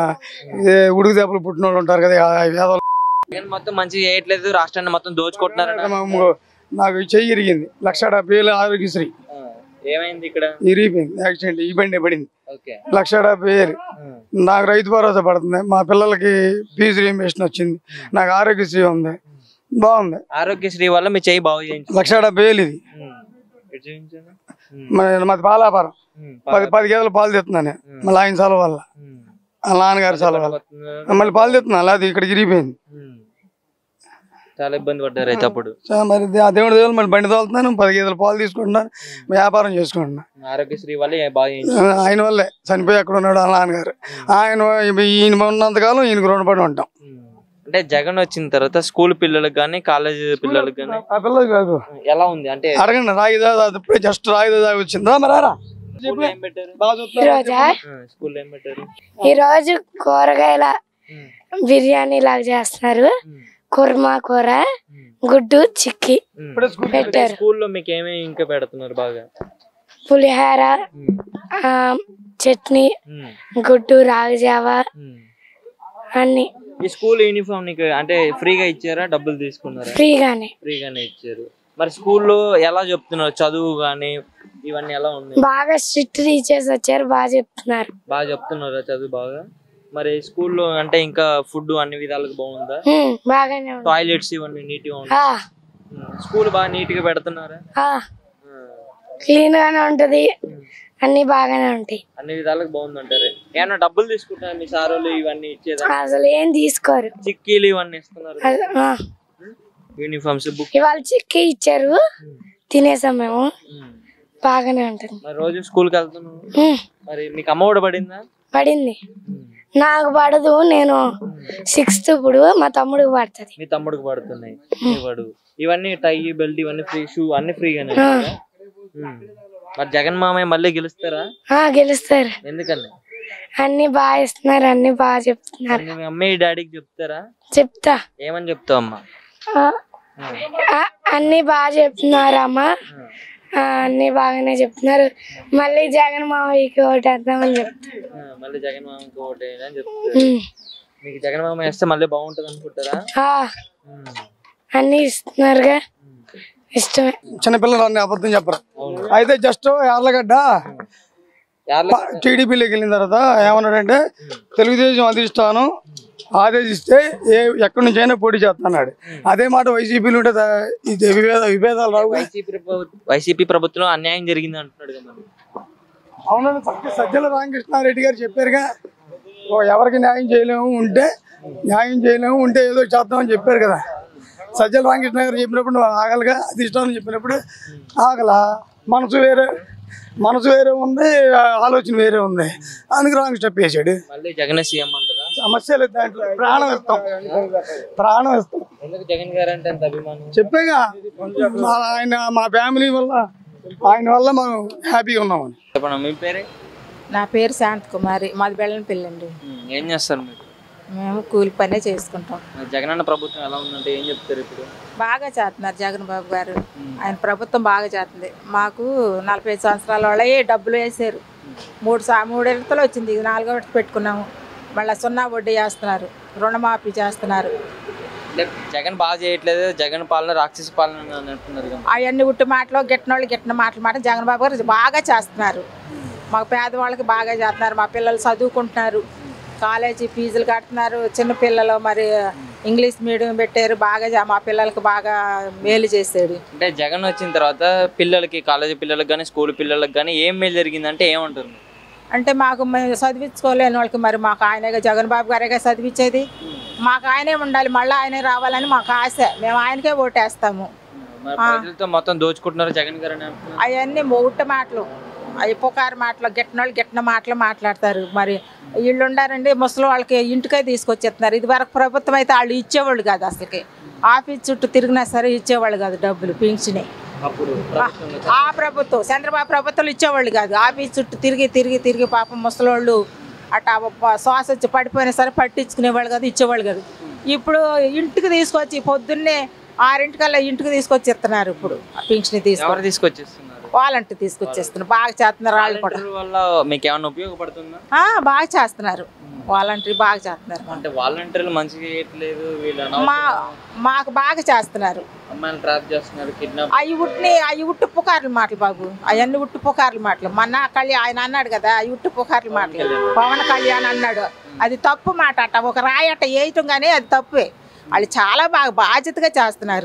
ఏ ఉడుకు దెబ్బలు పుట్టిన వాళ్ళు ఉంటారు కదా ఆ వేదలు జగన్ మొత్తం మంచిగా చేయట్లేదు రాష్ట్రాన్ని మొత్తం దోచుకుంటున్నారట నాకు చెయ్యి ఇరిగింది లక్ష డెబ్బై వేలు ఆరోగ్యశ్రీ ఆ, ఏమైంది ఇక్కడ ఇరిగిపోయింది యాక్సిడెంట్ ఈ బండి పడింది ఓకే లక్ష డెబ్బై వేలు నాకు రైతు భరోసా పడుతుంది మా పిల్లలకి ఫీజు రియంబేషన్ వచ్చింది నాకు ఆరోగ్యశ్రీ ఉంది బాగుంది ఆరోగ్యశ్రీ వల్ల మీ చెయ్యి బాగు చేయించు లక్ష డెబ్బై వేలు ఇది ఉమ్. ఎటు చూపించాను? ఉమ్. మన- మాది పాలాపారం ఉమ్. పది పది గేదెలు పాలు తెస్తున్నాను నేను. మళ్ళీ ఆయన సెలవు వల్ల ఉమ్. వాళ్ళ నాన్నగారి సెలవు వల్ల పడుతుందా? మళ్ళీ పాలు తెస్తున్నా లేదు ఇక్కడ ఇరిగిపోయింది ఉమ్. చాలా ఇబ్బంది పడ్డారు అయితే అప్పుడు సో మరి దే- ఆ దేవుడి దేవుడు మళ్ళీ బండి తోలుతున్నాను పది గేదెలు పాలు తీసుకుంటున్నాను వ్యాపారం చేసుకుంటున్నాను ఆరోగ్యశ్రీ వల్ల ఏ- బాగా చేయించు ఆయన వల్లే చనిపోయి అక్కడ ఉన్నాడు వాళ్ళ నాన్నగారు ఆయన ఈయన ఉన్నంతకాలం ఈయనకు రుణపడి ఉంటాం ఉమ్. అంటే జగన్ వచ్చిన తర్వాత స్కూల్ పిల్లలకు కానీ కాలేజ్ పిల్లలకు కానీ ఆ పిల్లలు కాదు ఎలా ఉంది అంటే అడగండి రాగిదా ఇప్పుడే జస్ట్ రాగిదా దాకా వచ్చిందా మరి రారా స్కూల్లో ఏం పెట్టారు బాగా చూస్తున్నారు. ఈరోజా ఆ, స్కూల్లో ఏం పెట్టారు ఈరోజు కూరగాయల బిర్యానీ లాగా చేస్తున్నారు కుర్మా కూర గుడ్డు చిక్కి ఇప్పుడే స్కూల్ పెట్టారు స్కూల్లో మీకు ఏమేమి ఇంకా పెడుతున్నారు బాగా పులిహోర ఆ, చట్నీ ఉమ్. గుడ్డు రాగజావ ఉమ్. అన్ని ఈ స్కూల్ యూనిఫామ్ నీకు అంటే ఫ్రీగా ఇచ్చారా డబ్బులు తీసుకున్నారా ఫ్రీగానే ఫ్రీగానే ఇచ్చారు మరి స్కూల్లో ఎలా చెప్తున్నారు చదువు కానీ ఇవన్నీ ఎలా ఉన్నాయి బాగా స్ట్రిక్ట్ టీచర్స్ వచ్చారు బాగా చెప్తున్నారు బాగా చెప్తున్నారా చదువు బాగా మరి స్కూల్లో అంటే ఇంకా ఫుడ్ అన్ని విధాలుగా బాగుందా ఉమ్, బాగానే ఉంది టాయిలెట్స్ ఇవన్నీ నీట్ గా ఉన్నాయి ఆ, స్కూల్ బాగా నీట్ గా పెడుతున్నారా ఆ, క్లీన్ గానే ఉంటది అన్ని బాగానే ఉంటాయి అన్ని విధాలుగా బాగుందంటారు ఏమన్నా డబ్బులు తీసుకుంటారు మీ సారోళ్ళు ఇవన్నీ ఇచ్చేదా అసలు ఏం తీసుకోరు చిక్కీలు ఇవన్నీ ఇస్తున్నారు అస- ఆ, యూనిఫామ్స్ బుక్ ఇవాళ చిక్కి ఇచ్చారు తినేసాం మేము బాగానే ఉంటుంది మరి రోజు స్కూల్కి వెళ్తున్నావు ఉమ్, మరి మీకు అమ్మ కూడా పడిందా పడింది నాకు పడదు నేను సిక్స్త్ ఇప్పుడు మా తమ్ముడికి పడుతుంది మీ తమ్ముడికి పడుతున్నాయి మీ పడు ఇవన్నీ టై బెల్ట్ ఇవన్నీ ఫ్రీ షూ అన్ని ఫ్రీగానే ఆ. ఉమ్. మరి జగన్ మామయ్య మళ్ళీ గెలుస్తారా ఆ, గెలుస్తారు ఎందుకని అన్ని బాగా ఇస్తున్నారు అన్ని బాగా చెప్తున్నారు మరి మీ మమ్మీ డాడీకి చెప్తారా చెప్తా ఏమని చెప్తావు అమ్మా ఆ, ఆ, అన్ని బాగా చెప్తున్నారు అమ్మ ఆ, అన్ని బాగానే చెప్తున్నారు మళ్ళీ జగన్ మావయ్యకి ఒకటి వేద్దామని చెప్తా ఆ, మళ్ళీ జగన్ మామకి ఓటే అని చెప్తారు ఉమ్. మీకు జగన్ మామ వేస్తే మళ్ళీ బాగుంటుంది అనుకుంటారా ఆ, ఉమ్. అన్ని ఇస్తున్నారుగా ఇష్టమే చిన్నపిల్లలు అన్ని అబద్ధం చెప్పరు అయితే జస్ట్ యార్లగడ్డ యార్ల- టీడీపీలోకి వెళ్ళిన తర్వాత ఏమన్నాడంటే తెలుగుదేశం అధిష్టానం ఆదేశిస్తే ఏ ఎక్కడి నుంచి అయినా పోటీ చేస్తున్నాడు అదే మాట వైసీపీలు ఉంటే దా- ఇది విభేద విభేదాలు రావు వైసీపీ ప్రభు- వైసీపీ ప్రభుత్వం అన్యాయం జరిగింది అంటున్నాడు కదా మరి అవునండి సత్య సజ్జల రామకృష్ణారెడ్డి గారు చెప్పారుగా ఓ ఎవరికి న్యాయం చేయలేము ఉంటే న్యాయం చేయలేము ఉంటే ఏదో చేద్దామని చెప్పారు కదా సజ్జల రామకృష్ణ గారు చెప్పినప్పుడు నువ్వు ఆగలగా అధిష్టానం చెప్పినప్పుడు ఆగలా మనసు వేరే మనసు వేరే ఉంది ఆలోచన వేరే ఉంది అందుకు రాంగ్ స్టెప్ వేసాడు మళ్ళీ జగన్ సీఎం అంటారా సమస్య లేదు దాంట్లో ప్రాణం ఇస్తాం ప్రాణం ఇస్తాం ఎందుకు జగన్ గారు అంటే అంత అభిమానం చెప్పేగా మా ఆయన మా ఫ్యామిలీ వల్ల ఆయన వల్ల మనం హ్యాపీగా ఉన్నామని చెప్పండి మీ పేరే నా పేరు శాంత్ కుమారి మాది బెల్లం పిల్లండి ఉమ్, ఏం చేస్తారు మీరు మేము కూలి పనే చేసుకుంటాం మరి జగనన్న ప్రభుత్వం ఎలా ఉందంటే ఏం చెప్తారు ఇప్పుడు బాగా చేస్తున్నారు జగన్ బాబు గారు ఆయన ప్రభుత్వం బాగా చేస్తుంది మాకు నలభై ఐదు సంవత్సరాల వాళ్ళే డబ్బులు వేసారు మూడు సా మూడు విడతలు వచ్చింది ఇది నాలుగో విడత పెట్టుకున్నాము మళ్ళీ సున్నా వడ్డీ చేస్తున్నారు రుణమాఫీ చేస్తున్నారు అంటే జగన్ బాగా చేయట్లేదు జగన్ పాలన రాక్షస పాలన అని అంటున్నారు కదా అవన్నీ ఉట్టి మాటలు గిట్టినోళ్ళు గిట్టిన మాటలు మాట జగన్ బాబు గారు బాగా చేస్తున్నారు మాకు పేదవాళ్ళకి బాగా చేస్తున్నారు మా పిల్లలు చదువుకుంటున్నారు కాలేజీ ఫీజులు కడుతున్నారు చిన్న పిల్లలు మరి ఇంగ్లీష్ మీడియం పెట్టారు బాగా చే- మా పిల్లలకి బాగా మేలు చేశాడు అంటే జగన్ వచ్చిన తర్వాత పిల్లలకి కాలేజీ పిల్లలకి కానీ స్కూల్ పిల్లలకి కానీ ఏం మేలు జరిగిందంటే ఏమంటారు మీరు? అంటే మాకు మేము చదివించుకోలేని వాళ్ళకి మరి మాకు ఆయనగా జగన్ బాబు గారేగా చదివించేది మాకు ఆయనే ఉండాలి మళ్ళీ ఆయనే రావాలని మాకు ఆశ మేము ఆయనకే ఓటేస్తాము మరి ప్రజలతో మొత్తం దోచుకుంటున్నారు జగన్ గారు అని అంటున్నారు అవన్నీ మొగుట్ట మాటలు అవి పుకారు మాటలు గిట్టిన వాళ్ళు గిట్టిన మాటలు మాట్లాడతారు మరి వీళ్ళు ఉండారండి ముసలి వాళ్ళకి ఇంటికే తీసుకొచ్చేస్తున్నారు ఇది వరకు ప్రభుత్వం అయితే వాళ్ళు ఇచ్చేవాళ్ళు కాదు అసలుకి ఆఫీస్ చుట్టూ తిరిగినా సరే ఇచ్చేవాళ్ళు కాదు డబ్బులు పింఛని అప్పుడు ఆ ప్రభుత్వం చంద్రబాబు ప్రభుత్వం ఇచ్చేవాళ్ళు కాదు ఆఫీస్ చుట్టూ తిరిగి తిరిగి తిరిగి పాపం ముసలోళ్ళు అట్టా ప- శ్వాస వచ్చి పడిపోయినా సరే పట్టించుకునేవాళ్ళు కాదు ఇచ్చేవాళ్ళు కాదు ఇప్పుడు ఇంటికి తీసుకొచ్చి పొద్దున్నే ఆరింటికల్లా ఇంటికి తీసుకొచ్చి ఇస్తున్నారు ఇప్పుడు ఆ పింఛని తీసుకొచ్చి ఎవరు తీసుకొచ్చేస్తున్నారు వాళ్ళంటే తీసుకొచ్చేస్తున్నారు బాగా చేస్తున్నారు వాళ్ళు కూడా వాలంటీర్ వల్ల మీకు ఏమైనా ఉపయోగపడుతుందా ఆ, బాగా చేస్తున్నారు వాలంటీర్ బాగా చేస్తున్నారు అంటే వాలంటీర్లు మంచిగా చేయట్లేదు వీళ్ళు మా అనవసరం మాకు బాగా చేస్తున్నారు అమ్మాయిలు ట్రాప్ చేస్తున్నారు కిడ్నాప్ అవి ఉట్టిని అవి ఉట్టు పుకార్ల మాటలు బాబు అవన్నీ ఉట్టు పుకార్ల మాటలు మొన్న కళ్యాణ్ ఆయన అన్నాడు కదా అవి ఉట్టు పుకార్ల మాటలు పవన్ కళ్యాణ్ అన్నాడు అది తప్పు మాట అట్ట ఒక రాయి అట్ట వేయటం కానీ అది తప్పే వాళ్ళు చాలా బాగా బాధ్యతగా చేస్తున్నారు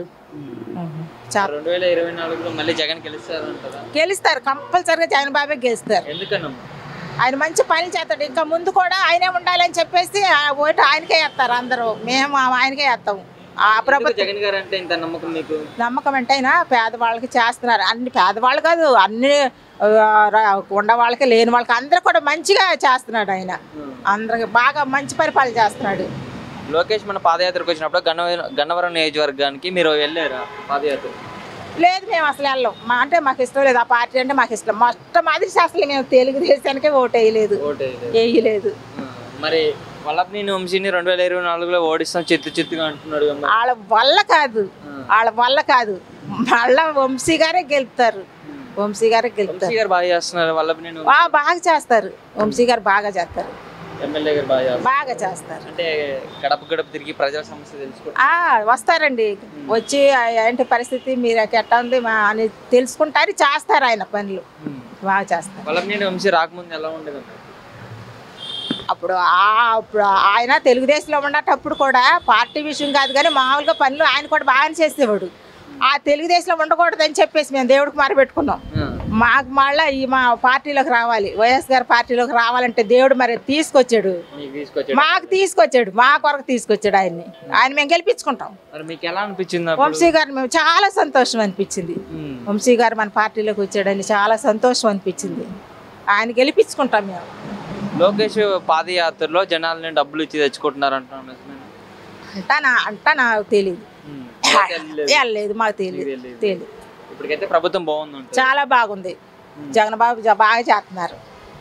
చాలా రెండు వేల ఇరవై నాలుగులో మళ్ళీ జగన్ గెలుస్తారంటారా గెలుస్తారు కంపల్సరిగా జగన్ బాబే గెలుస్తారు ఎందుకన్నమ్మా ఆయన మంచి పని చేస్తాడు ఇంకా ముందు కూడా ఆయనే ఉండాలని చెప్పేసి ఆ ఓటు ఆయనకే వేస్తారు అందరూ మేము ఆయనకే వేస్తాము ఆ ఎందుకు ప్రభుత్వం జగన్ గారు అంటే ఇంత నమ్మకం మీకు నమ్మకం అంటే అయినా పేదవాళ్ళకి చేస్తున్నారు అన్ని పేదవాళ్ళు కాదు అన్ని ఆ, రా- ఉన్న వాళ్ళకి లేని వాళ్ళకి అందరూ కూడా మంచిగా చేస్తున్నాడు ఆయన అందరికి బాగా మంచి పరిపాలన చేస్తున్నాడు లోకేష్ మన పాదయాత్రకు వచ్చినప్పుడు గన్నవరం గన్నవరం నియోజకవర్గానికి మీరు వెళ్ళారా పాదయాత్ర లేదు మేము అసలు వెళ్ళం మా అంటే మాకు ఇష్టం లేదు ఆ పార్టీ అంటే మాకు ఇష్టం మొట్టమొదటి అసలు మేము తెలుగుదేశానికే ఓటు వేయలేదు ఓటు వేయలేదు. వేయలేదు ఆ, మరి వల్లభనేని వంశీని రెండు వేల ఇరవై నాలుగులో ఓడిస్తాం చిత్తు చిత్తుగా అంటున్నాడు కదా మరి. వాళ్ళ వల్ల కాదు వాళ్ళ వల్ల కాదు మళ్ళా వంశీ గారే గెలుపుతారు వంశీ గారే గెలుపుతారు వంశీ గారు బాగా చేస్తున్నారు వల్లభనేని ఆ, బాగా చేస్తారు వంశీ గారు బాగా చేస్తారు ఎమ్మెల్యే గారు బాగా చేస్తున్నారు బాగా చేస్తారు అంటే గడప గడప తిరిగి ప్రజల సమస్య తెలుసుకో ఆ, వస్తారండి వచ్చి ఆ ఏంటి పరిస్థితి మీరు ఎట్టా ఉంది మా అని తెలుసుకుంటారు చేస్తారు ఆయన పనులు బాగా చేస్తారు వల్లభనేని వంశీ రాకముందు ఎలా ఉండదు అప్పుడు ఆ అప్పుడు ఆయన తెలుగుదేశంలో ఉండేటప్పుడు కూడా పార్టీ విషయం కాదు కానీ మామూలుగా పనులు ఆయన కూడా బాగానే చేసేవాడు ఆ తెలుగుదేశంలో ఉండకూడదని చెప్పేసి మేము దేవుడికి మారబెట్టుకున్నాం మాకు మళ్ళీ ఈ మా పార్టీలోకి రావాలి వైఎస్ గారి పార్టీలోకి రావాలంటే దేవుడు మరి తీసుకొచ్చాడు మీకు తీసుకొచ్చాడు మాకు తీసుకొచ్చాడు మా కొరకు తీసుకొచ్చాడు ఆయన్ని ఆయన మేము గెలిపించుకుంటాం మరి మీకు ఎలా అనిపించింది అప్పుడు వంశీ గారు మేము చాలా సంతోషం అనిపించింది ఉమ్. వంశీ గారు మన పార్టీలోకి వచ్చాడని చాలా సంతోషం అనిపించింది ఆయన గెలిపించుకుంటాం మేము లోకేష్ పాదయాత్రలో జనాలని డబ్బులు ఇచ్చి తెచ్చుకుంటున్నారు అంటున్నాను నిజమేనా? అంటానా అంటా నాకు తెలియదు ఉమ్. ఎవరికి వెళ్ళలేదు. వెళ్ళలేదు మాకు తెలియదు తెలియదు. తెలియదు ఇప్పటికైతే ప్రభుత్వం బాగుంది చాలా బాగుంది జగన్ బాబు జ- బాగా చేస్తున్నారు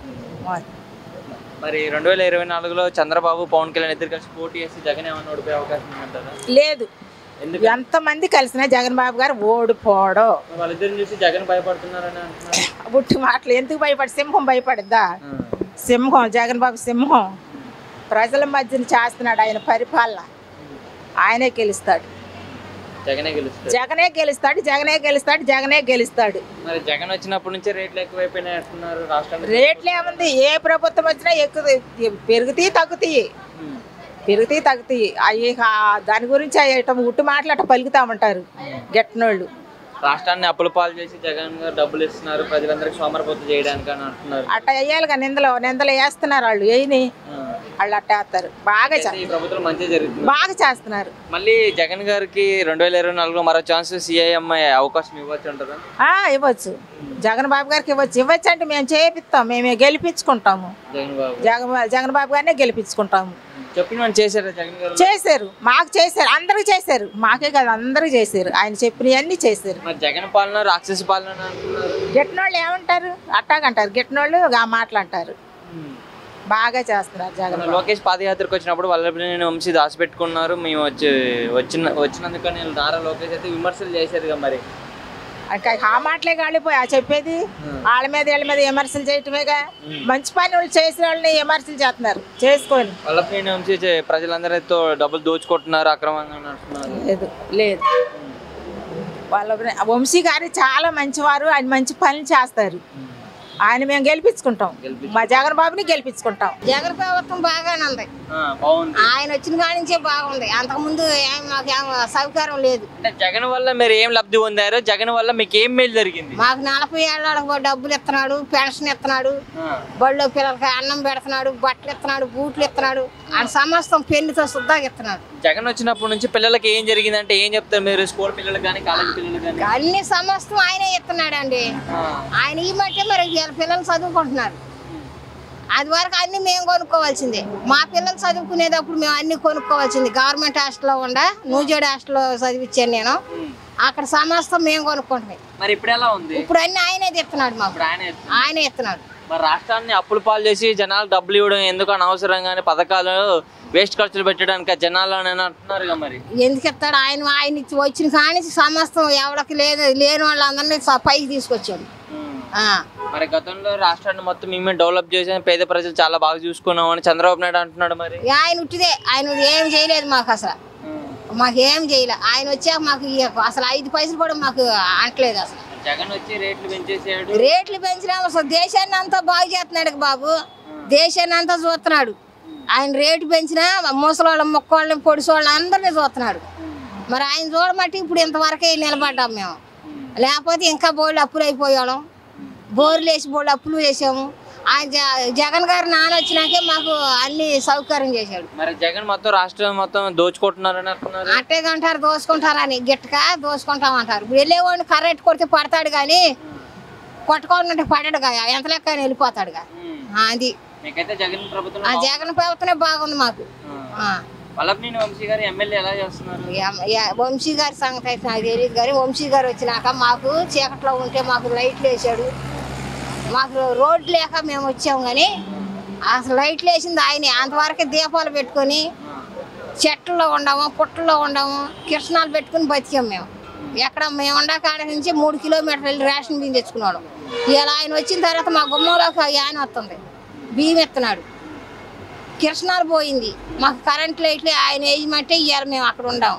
మరి రెండు వేల ఇరవై నాలుగులో చంద్రబాబు పవన్ కళ్యాణ్ ఇద్దరు కలిసి పోటీ చేసి జగన్ ఏమైనా ఓడిపోయే అవకాశం ఉందంటారా లేదు ఎందుకు ఎంతమంది కలిసినా జగన్ బాబు గారు ఓడిపోవడం మరి వాళ్ళిద్దరిని చూసి జగన్ భయపడుతున్నారని అంటున్నారు బుట్టి మాటలు ఎందుకు భయపడి సింహం భయపడిద్దా ఆ. సింహం జగన్ బాబు సింహం ప్రజల మధ్యన చేస్తున్నాడు ఆయన పరిపాలన ఆయనే గెలుస్తాడు జగనే గెలుస్తారు జగనే గెలుస్తాడు జగనే గెలుస్తాడు జగనే గెలుస్తాడు మరి జగన్ వచ్చినప్పటి నుంచే రేట్లు ఎక్కువైపోయినాయి అంటున్నారు రాష్ట్రానికి రేట్లు ఏముంది ఏ ప్రభుత్వం వచ్చినా ఎక్కువ పెరుగుతాయి తగ్గుతాయి ఉమ్. పెరుగుతాయి తగ్గుతాయి అవి దాని గురించి అయ్యేట ఉట్టు మాటలు అట్ట పలుకుతామంటారు గెట్టనోళ్ళు రాష్ట్రాన్ని అప్పుల పాలు చేసి జగన్ గారు డబ్బులు ఇస్తున్నారు ప్రజలందరికీ సోమరపోతు చేయడానికి అని అంటున్నారు అట్ట వేయాలిగా నిందలు నిందలు వేస్తున్నారు వాళ్ళు వేయని ఆ. వాళ్ళు అట్ట వేస్తారు బాగా అయితే చే- ఈ ప్రభుత్వం మంచిగా జరుగుతుంది బాగా చేస్తున్నారు మళ్ళీ జగన్ గారికి రెండు వేల ఇరవై నాలుగులో మరో ఛాన్స్ సిఐఎం అవకాశం ఇవ్వచ్చు అంటారా ఆ, ఇవ్వచ్చు జగన్ బాబు గారికి ఇవ్వచ్చు ఇవ్వచ్చు అంటే మేము చేపిస్తాం మేము గెలిపించుకుంటాము జగన్ బాబు జగన్ జగన్ బాబు గారినే గెలిపించుకుంటాము చెప్పిన మనం చేశారా జగన్ గారు చేశారు మాకు చేశారు అందరూ చేశారు మాకే కాదు అందరూ చేశారు ఆయన చెప్పినవన్నీ చేశారు మరి జగన్ పాలన రాక్షస పాలన అంటున్నారు గిట్టినోళ్ళు ఏమంటారు అట్టాగంటారు గిట్టినోళ్ళు ఆ మాటలు అంటారు బాగా చేస్తున్నారు జగన్ మన లోకేష్ పాదయాత్రకు వచ్చినప్పుడు వల్లభనేని వంశీ దాచిపెట్టుకున్నారు మేము వచ్చి వచ్చిన వచ్చినందుకు నేను నారా లోకేష్ అయితే విమర్శలు చేశారు కదా మరి ఇంకా ఆ మాటలే కాలిపోయి ఆ చెప్పేది వాళ్ళ మీద వీళ్ళ మీద విమర్శలు చేయటమేగా మంచి పని వాళ్ళు చేసిన వాళ్ళని విమర్శలు చేస్తున్నారు చేసుకొని వల్లభనేని వంశీ చే- ప్రజలందరితో డబ్బులు దోచుకుంటున్నారు అక్రమంగా అని అంటున్నారు లేదు లేదు వాళ్ళ వంశీ గారు చాలా మంచివారు ఆయన మంచి పనులు చేస్తారు ఆయన మేము గెలిపించుకుంటాం మా జగన్ బాబుని గెలిపించుకుంటాం జగన్ ప్రభుత్వం బాగానే ఉంది ఆ, బాగుంది ఆయన వచ్చిన కాడి నుంచే బాగుంది అంతకుముందు ఏం మాకు ఏం సౌకర్యం లేదు అంటే జగన్ వల్ల మీరు ఏం లబ్ధి పొందారు జగన్ వల్ల మీకు ఏం మేలు జరిగింది మాకు నలభై ఏళ్ళ డబ్బులు ఇస్తున్నాడు పెన్షన్ ఇస్తున్నాడు ఆ, బళ్ళో పిల్లలకి అన్నం పెడుతున్నాడు బట్టలు ఇస్తున్నాడు బూట్లు ఇస్తున్నాడు ఆయన సమస్తం పెళ్లితో శుద్ధాగా ఇస్తున్నాడు జగన్ వచ్చినప్పటి నుంచి పిల్లలకి ఏం జరిగిందంటే ఏం చెప్తారు మీరు స్కూల్ పిల్లలు కానీ కాలేజ్ పిల్లలు కానీ అన్ని సమస్తం ఆయనే ఇస్తున్నాడు అండి ఆయన ఈ మట్టే మరి వీళ్ళ పిల్లలు చదువుకుంటున్నారు అది వరకు అన్ని మేము కొనుక్కోవాల్సిందే మా పిల్లలు చదువుకునేటప్పుడు మేము అన్ని కొనుక్కోవాల్సింది గవర్నమెంట్ హాస్టల్లో ఉండ నూజోడి హాస్టల్లో చదివించాను నేను అక్కడ సమస్తం మేము కొనుక్కుంటున్నాయి మరి ఇప్పుడు ఎలా ఉంది ఇప్పుడు అన్ని ఆయనే తెస్తున్నాడు మాకు ఇప్పుడు ఆయన ఆయనే ఇస్తున్నాడు మరి రాష్ట్రాన్ని అప్పులు పాలు చేసి జనాలు డబ్బులు ఇవ్వడం ఎందుకు అనవసరంగానే పథకాలు వేస్ట్ ఖర్చులు పెట్టడానికి ఆ జనాలు అని అంటున్నారు కదా మరి ఎందుకు ఇస్తాడు ఆయన ఆయన ఇచ్చి వచ్చిన కానీ సమస్తం ఎవరికి లేదు లేని వాళ్ళందరినీ స- పైకి తీసుకొచ్చాడు ఆ. మరి గతంలో రాష్ట్రాన్ని మొత్తం మేమే డెవలప్ చేసాం పేద ప్రజలు చాలా బాగా చూసుకున్నాం అని చంద్రబాబు నాయుడు అంటున్నాడు మరి ఇక ఆయన ఉట్టిదే ఆయన ఏం చేయలేదు మాకు అసలు మాకు ఏం చేయలే ఆయన వచ్చాక మాకు ఈ అసలు ఐదు పైసలు కూడా మాకు అంటలేదు అసలు జగన్ వచ్చి రేట్లు పెంచేసాడు రేట్లు పెంచినా అసలు దేశాన్ని అంతా బాగు చేస్తున్నాడు బాబు దేశాన్ని అంతా చూస్తున్నాడు ఆయన రేటు పెంచినా ముసలోళ్ళ మొక్కోళ్ళని పొడిసోళ్ళని అందరినీ చూస్తున్నాడు మరి ఆయన చూడమట్టి ఇప్పుడు ఇంతవరకే నిలబడ్డాం మేము లేకపోతే ఇంకా బోళ్ళు అప్పులు అయిపోయాం బోర్లు వేసి బోళ్ళు అప్పులు వేసాము ఆయన జ- జగన్ గారు నాన్న వచ్చినాకే మాకు అన్ని సౌకర్యం చేశాడు మరి జగన్ మొత్తం రాష్ట్రం మొత్తం దోచుకుంటున్నారని అంటున్నారు అట్టేగంటారు దోసుకుంటారని గిట్టక దోసుకుంటామంటారు ఇప్పుడు వెళ్ళేవాడిని కర్రెట్టు కొడితే పడతాడు కానీ కొట్టుకోవాలంటే పడడు కదా ఎంత లెక్క ఆయన వెళ్ళిపోతాడుగా ఆ, అది మీకైతే జగన్ ప్రభుత్వం ఆ జగన్ ప్రభుత్వమే బాగుంది మాకు ఆ. వల్లభనేని వంశీ గారు ఎమ్మెల్యే ఎలా చేస్తున్నారు ఎం- ఎ- వంశీ గారి సంగతి అయితే నాకు తెలియదు కానీ వంశీ గారు వచ్చినాక మాకు చీకట్లో ఉంటే మాకు లైట్లు వేసాడు మాకు రోడ్లు లేక మేము వచ్చాము కానీ అసలు లైట్లు వేసింది ఆయనే అంతవరకు దీపాలు పెట్టుకొని చెట్లలో ఉండము పుట్టల్లో ఉండము కిరణాలు పెట్టుకుని బతికాం మేము ఎక్కడ మేము ఉండ కాడ నుంచి మూడు కిలోమీటర్లు వెళ్ళి రేషన్ బియ్యం తెచ్చుకున్నాడు ఇలా ఆయన వచ్చిన తర్వాత మా గుమ్మంలోకి ఆయన వస్తుంది బియ్యం ఎత్తున్నాడు కిరసనాలు పోయింది మాకు కరెంట్ లైట్లు ఆయన వేయమంటే ఇవాళ మేము అక్కడ ఉండాము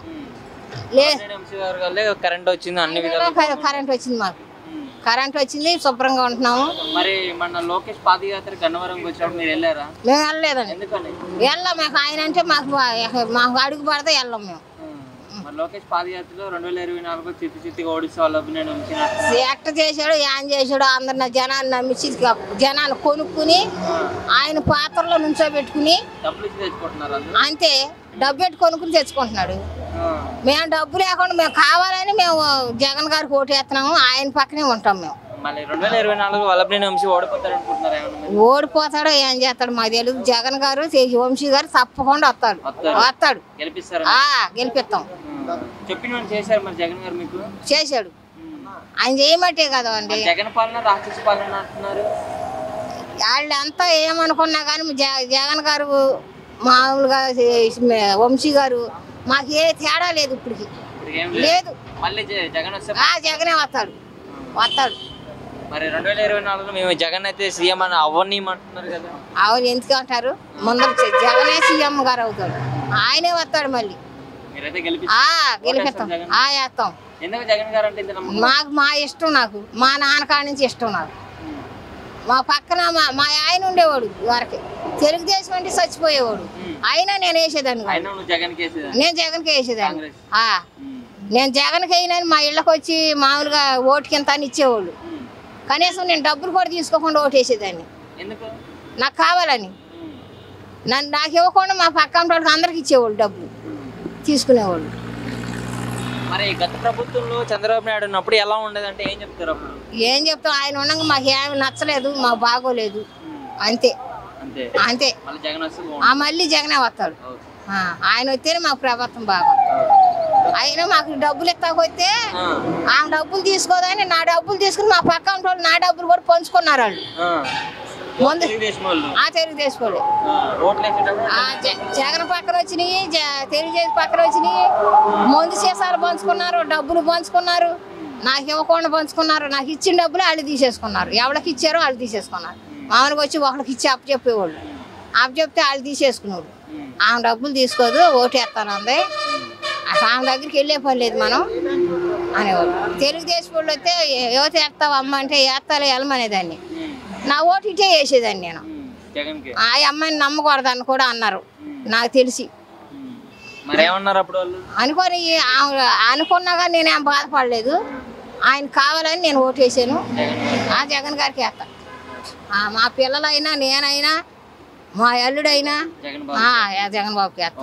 లే వల్లభనేని వంశీ గారి వల్లే కరెంట్ వచ్చింది అన్ని విధాలు క- కరెంట్ వచ్చింది మాకు కరెంట్ వచ్చింది శుభ్రంగా ఉంటున్నాము మరి మన లోకేష్ పాదయాత్ర గన్నవరంకి వచ్చినప్పుడు మీరు వెళ్ళారా మేము వెళ్ళలేదండి ఎందుకని వెళ్ళాం మాకు ఆయన అంటే మాకు బా- మాకు అడుగు పడితే వెళ్ళాం మేము మరి లోకేష్ పాదయాత్రలో రెండు వేల ఇరవై నాలుగు చిత్తి చిత్తిగా ఓడిస్తే వల్లభనేని వంశీ ఎక్కడ చేశాడు ఏం చేశాడు అందరిని జనాన్ని నమ్మించి జనాన్ని కొనుక్కుని ఆయన పాత్రలో నుంచోబెట్టుకుని డబ్బులు ఇచ్చి తెచ్చుకుంటున్నారు అందరూ అంతే డబ్బు పెట్టి కొనుక్కుని తెచ్చుకుంటున్నాడు మేము డబ్బు లేకుండా మేము కావాలని మేము జగన్ గారికి ఓటు వేస్తున్నాము ఆయన పక్కనే ఉంటాం మేము మళ్ళీ రెండు వేల ఇరవై నాలుగు వల్లభనేని వంశీ ఓడిపోతారు అనుకుంటున్నారు ఏమన్నా మీరు? ఓడిపోతాడో ఏం చేస్తాడు మాకు తెలియదు జగన్ గారు తే- వంశీ గారు తప్పకుండా వస్తాడు వస్తారు. వస్తాడు గెలిపిస్తారు ఆ గెలిపిస్తాం చెప్పిన చేశారు మరి జగన్ గారు మీకు చేశాడు ఆయన చేయమంటే కదా అండి మరి జగన్ పాలన రాక్షస పాలన అంటున్నారు వాళ్ళంతా ఏమనుకున్నా కానీ జ- జగన్ గారు మామూలుగా చే- వంశీ గారు మాకు ఏ తేడా లేదు ఇప్పటికి ఇప్పుడు ఏం లేదు లేదు మళ్ళీ జ- జగన్ వస్తే ఆ జగనే వస్తాడు వస్తాడు మరి రెండు వేల ఇరవై నాలుగులో మేము జగన్ అయితే సీఎం అని అవ్వనీయమంటున్నారు కదా అవును ఎందుకు అంటారు ముందర జ- జగనే సీఎం గారు అవుతాడు ఆయనే వస్తాడు మళ్ళీ మీరైతే ఆ గెలిపిస్తారు గెలిపిస్తాం జగన్? ఆ వేస్తాం ఎందుకు జగన్ గారు అంటే ఇంత నమ్మకం మాకు మా ఇష్టం నాకు మా నాన్నకాడ నుంచి ఇష్టం నాకు మా పక్కన మా మా ఆయన ఉండేవాడు వరకు తెలుగుదేశం అంటే చచ్చిపోయేవాడు అయినా నేను వేసేదాన్ని కాదు. అయినా నువ్వు జగన్ కేసేదా నేను జగన్కి వేసేదాన్ని కాంగ్రెస్. ఆ, నేను జగన్కి అయినని మా ఇళ్ళకి వచ్చి మామూలుగా ఓటుకి ఎంత అని ఇచ్చేవాళ్ళు కనీసం నేను డబ్బులు కూడా తీసుకోకుండా ఓటు వేసేదాన్ని ఎందుకు నాకు కావాలని నన్ను నాకు ఇవ్వకుండా మా పక్కన వాళ్ళకి అందరికి ఇచ్చేవాళ్ళు డబ్బులు తీసుకునేవాళ్ళు మరి గత ప్రభుత్వంలో చంద్రబాబు నాయుడు ఉన్నప్పుడు ఎలా ఉండేదంటే ఏం చెప్తారు అప్పుడు ఏం చెప్తాం ఆయన ఉండగా మాకు ఏమి నచ్చలేదు మాకు బాగోలేదు అంతే అంతే అంతే మళ్ళీ జగన్ వస్తే ఆ బాగుంటుంది మళ్ళీ జగనే వస్తాడు ఆ, ఆయన వస్తేనే మాకు ప్రభుత్వం బాగా అయినా మాకు డబ్బులు ఇస్తాకొస్తే ఆ, ఆ డబ్బులు తీసుకోదని నా డబ్బులు తీసుకుని మా పక్కన వాళ్ళు నా డబ్బులు కూడా పంచుకున్నారు వాళ్ళు ఆ. ముందు తెలుగుదేశం వాళ్ళు ఆ తెలుగుదేశం వాళ్ళు ఆ, ఓట్లు వేసేటప్పుడు ఆ జ- జగన్ పక్కన వచ్చినాయి జ- తెలుగుదేశం పక్కన వచ్చినాయి మందు సీసాలు పంచుకున్నారు డబ్బులు పంచుకున్నారు నాకు ఇవ్వకుండా పంచుకున్నారు నాకు ఇచ్చిన డబ్బులు వాళ్ళు తీసేసుకున్నారు ఎవరికి ఇచ్చారో వాళ్ళు తీసేసుకున్నారు మామూలుగా వచ్చి ఒకరికి ఇచ్చి అప్పు చెప్పేవాళ్ళు అప్పు చెప్తే వాళ్ళు తీసేసుకున్నారు ఆమె డబ్బులు తీసుకోదు ఓటేస్తాను అంది అసలు ఆమె దగ్గరికి వెళ్ళే పని లేదు మనం అనేవాళ్ళు తెలుగుదేశం వాళ్ళు వస్తే యువత వేస్తావు అమ్మ అంటే వేస్తాలే వెళ్ళమనేదాన్ని నా ఓటు ఇటే వేసేదాన్ని నేను జగన్ కి ఆ అమ్మాయిని నమ్మకూడదని కూడా అన్నారు నాకు తెలిసి మరి ఏమన్నారు అప్పుడు వాళ్ళు అనుకొని ఆమె- అనుకున్నా కానీ నేనేం బాధపడలేదు ఆయన కావాలని నేను ఓటు వేసాను ఆ జగన్ గారికి వేస్తా ఆ, మా పిల్లలైనా నేనైనా మా అల్లుడైనా జగన్ ఆ, జగన్ బాబుకి వేస్తాం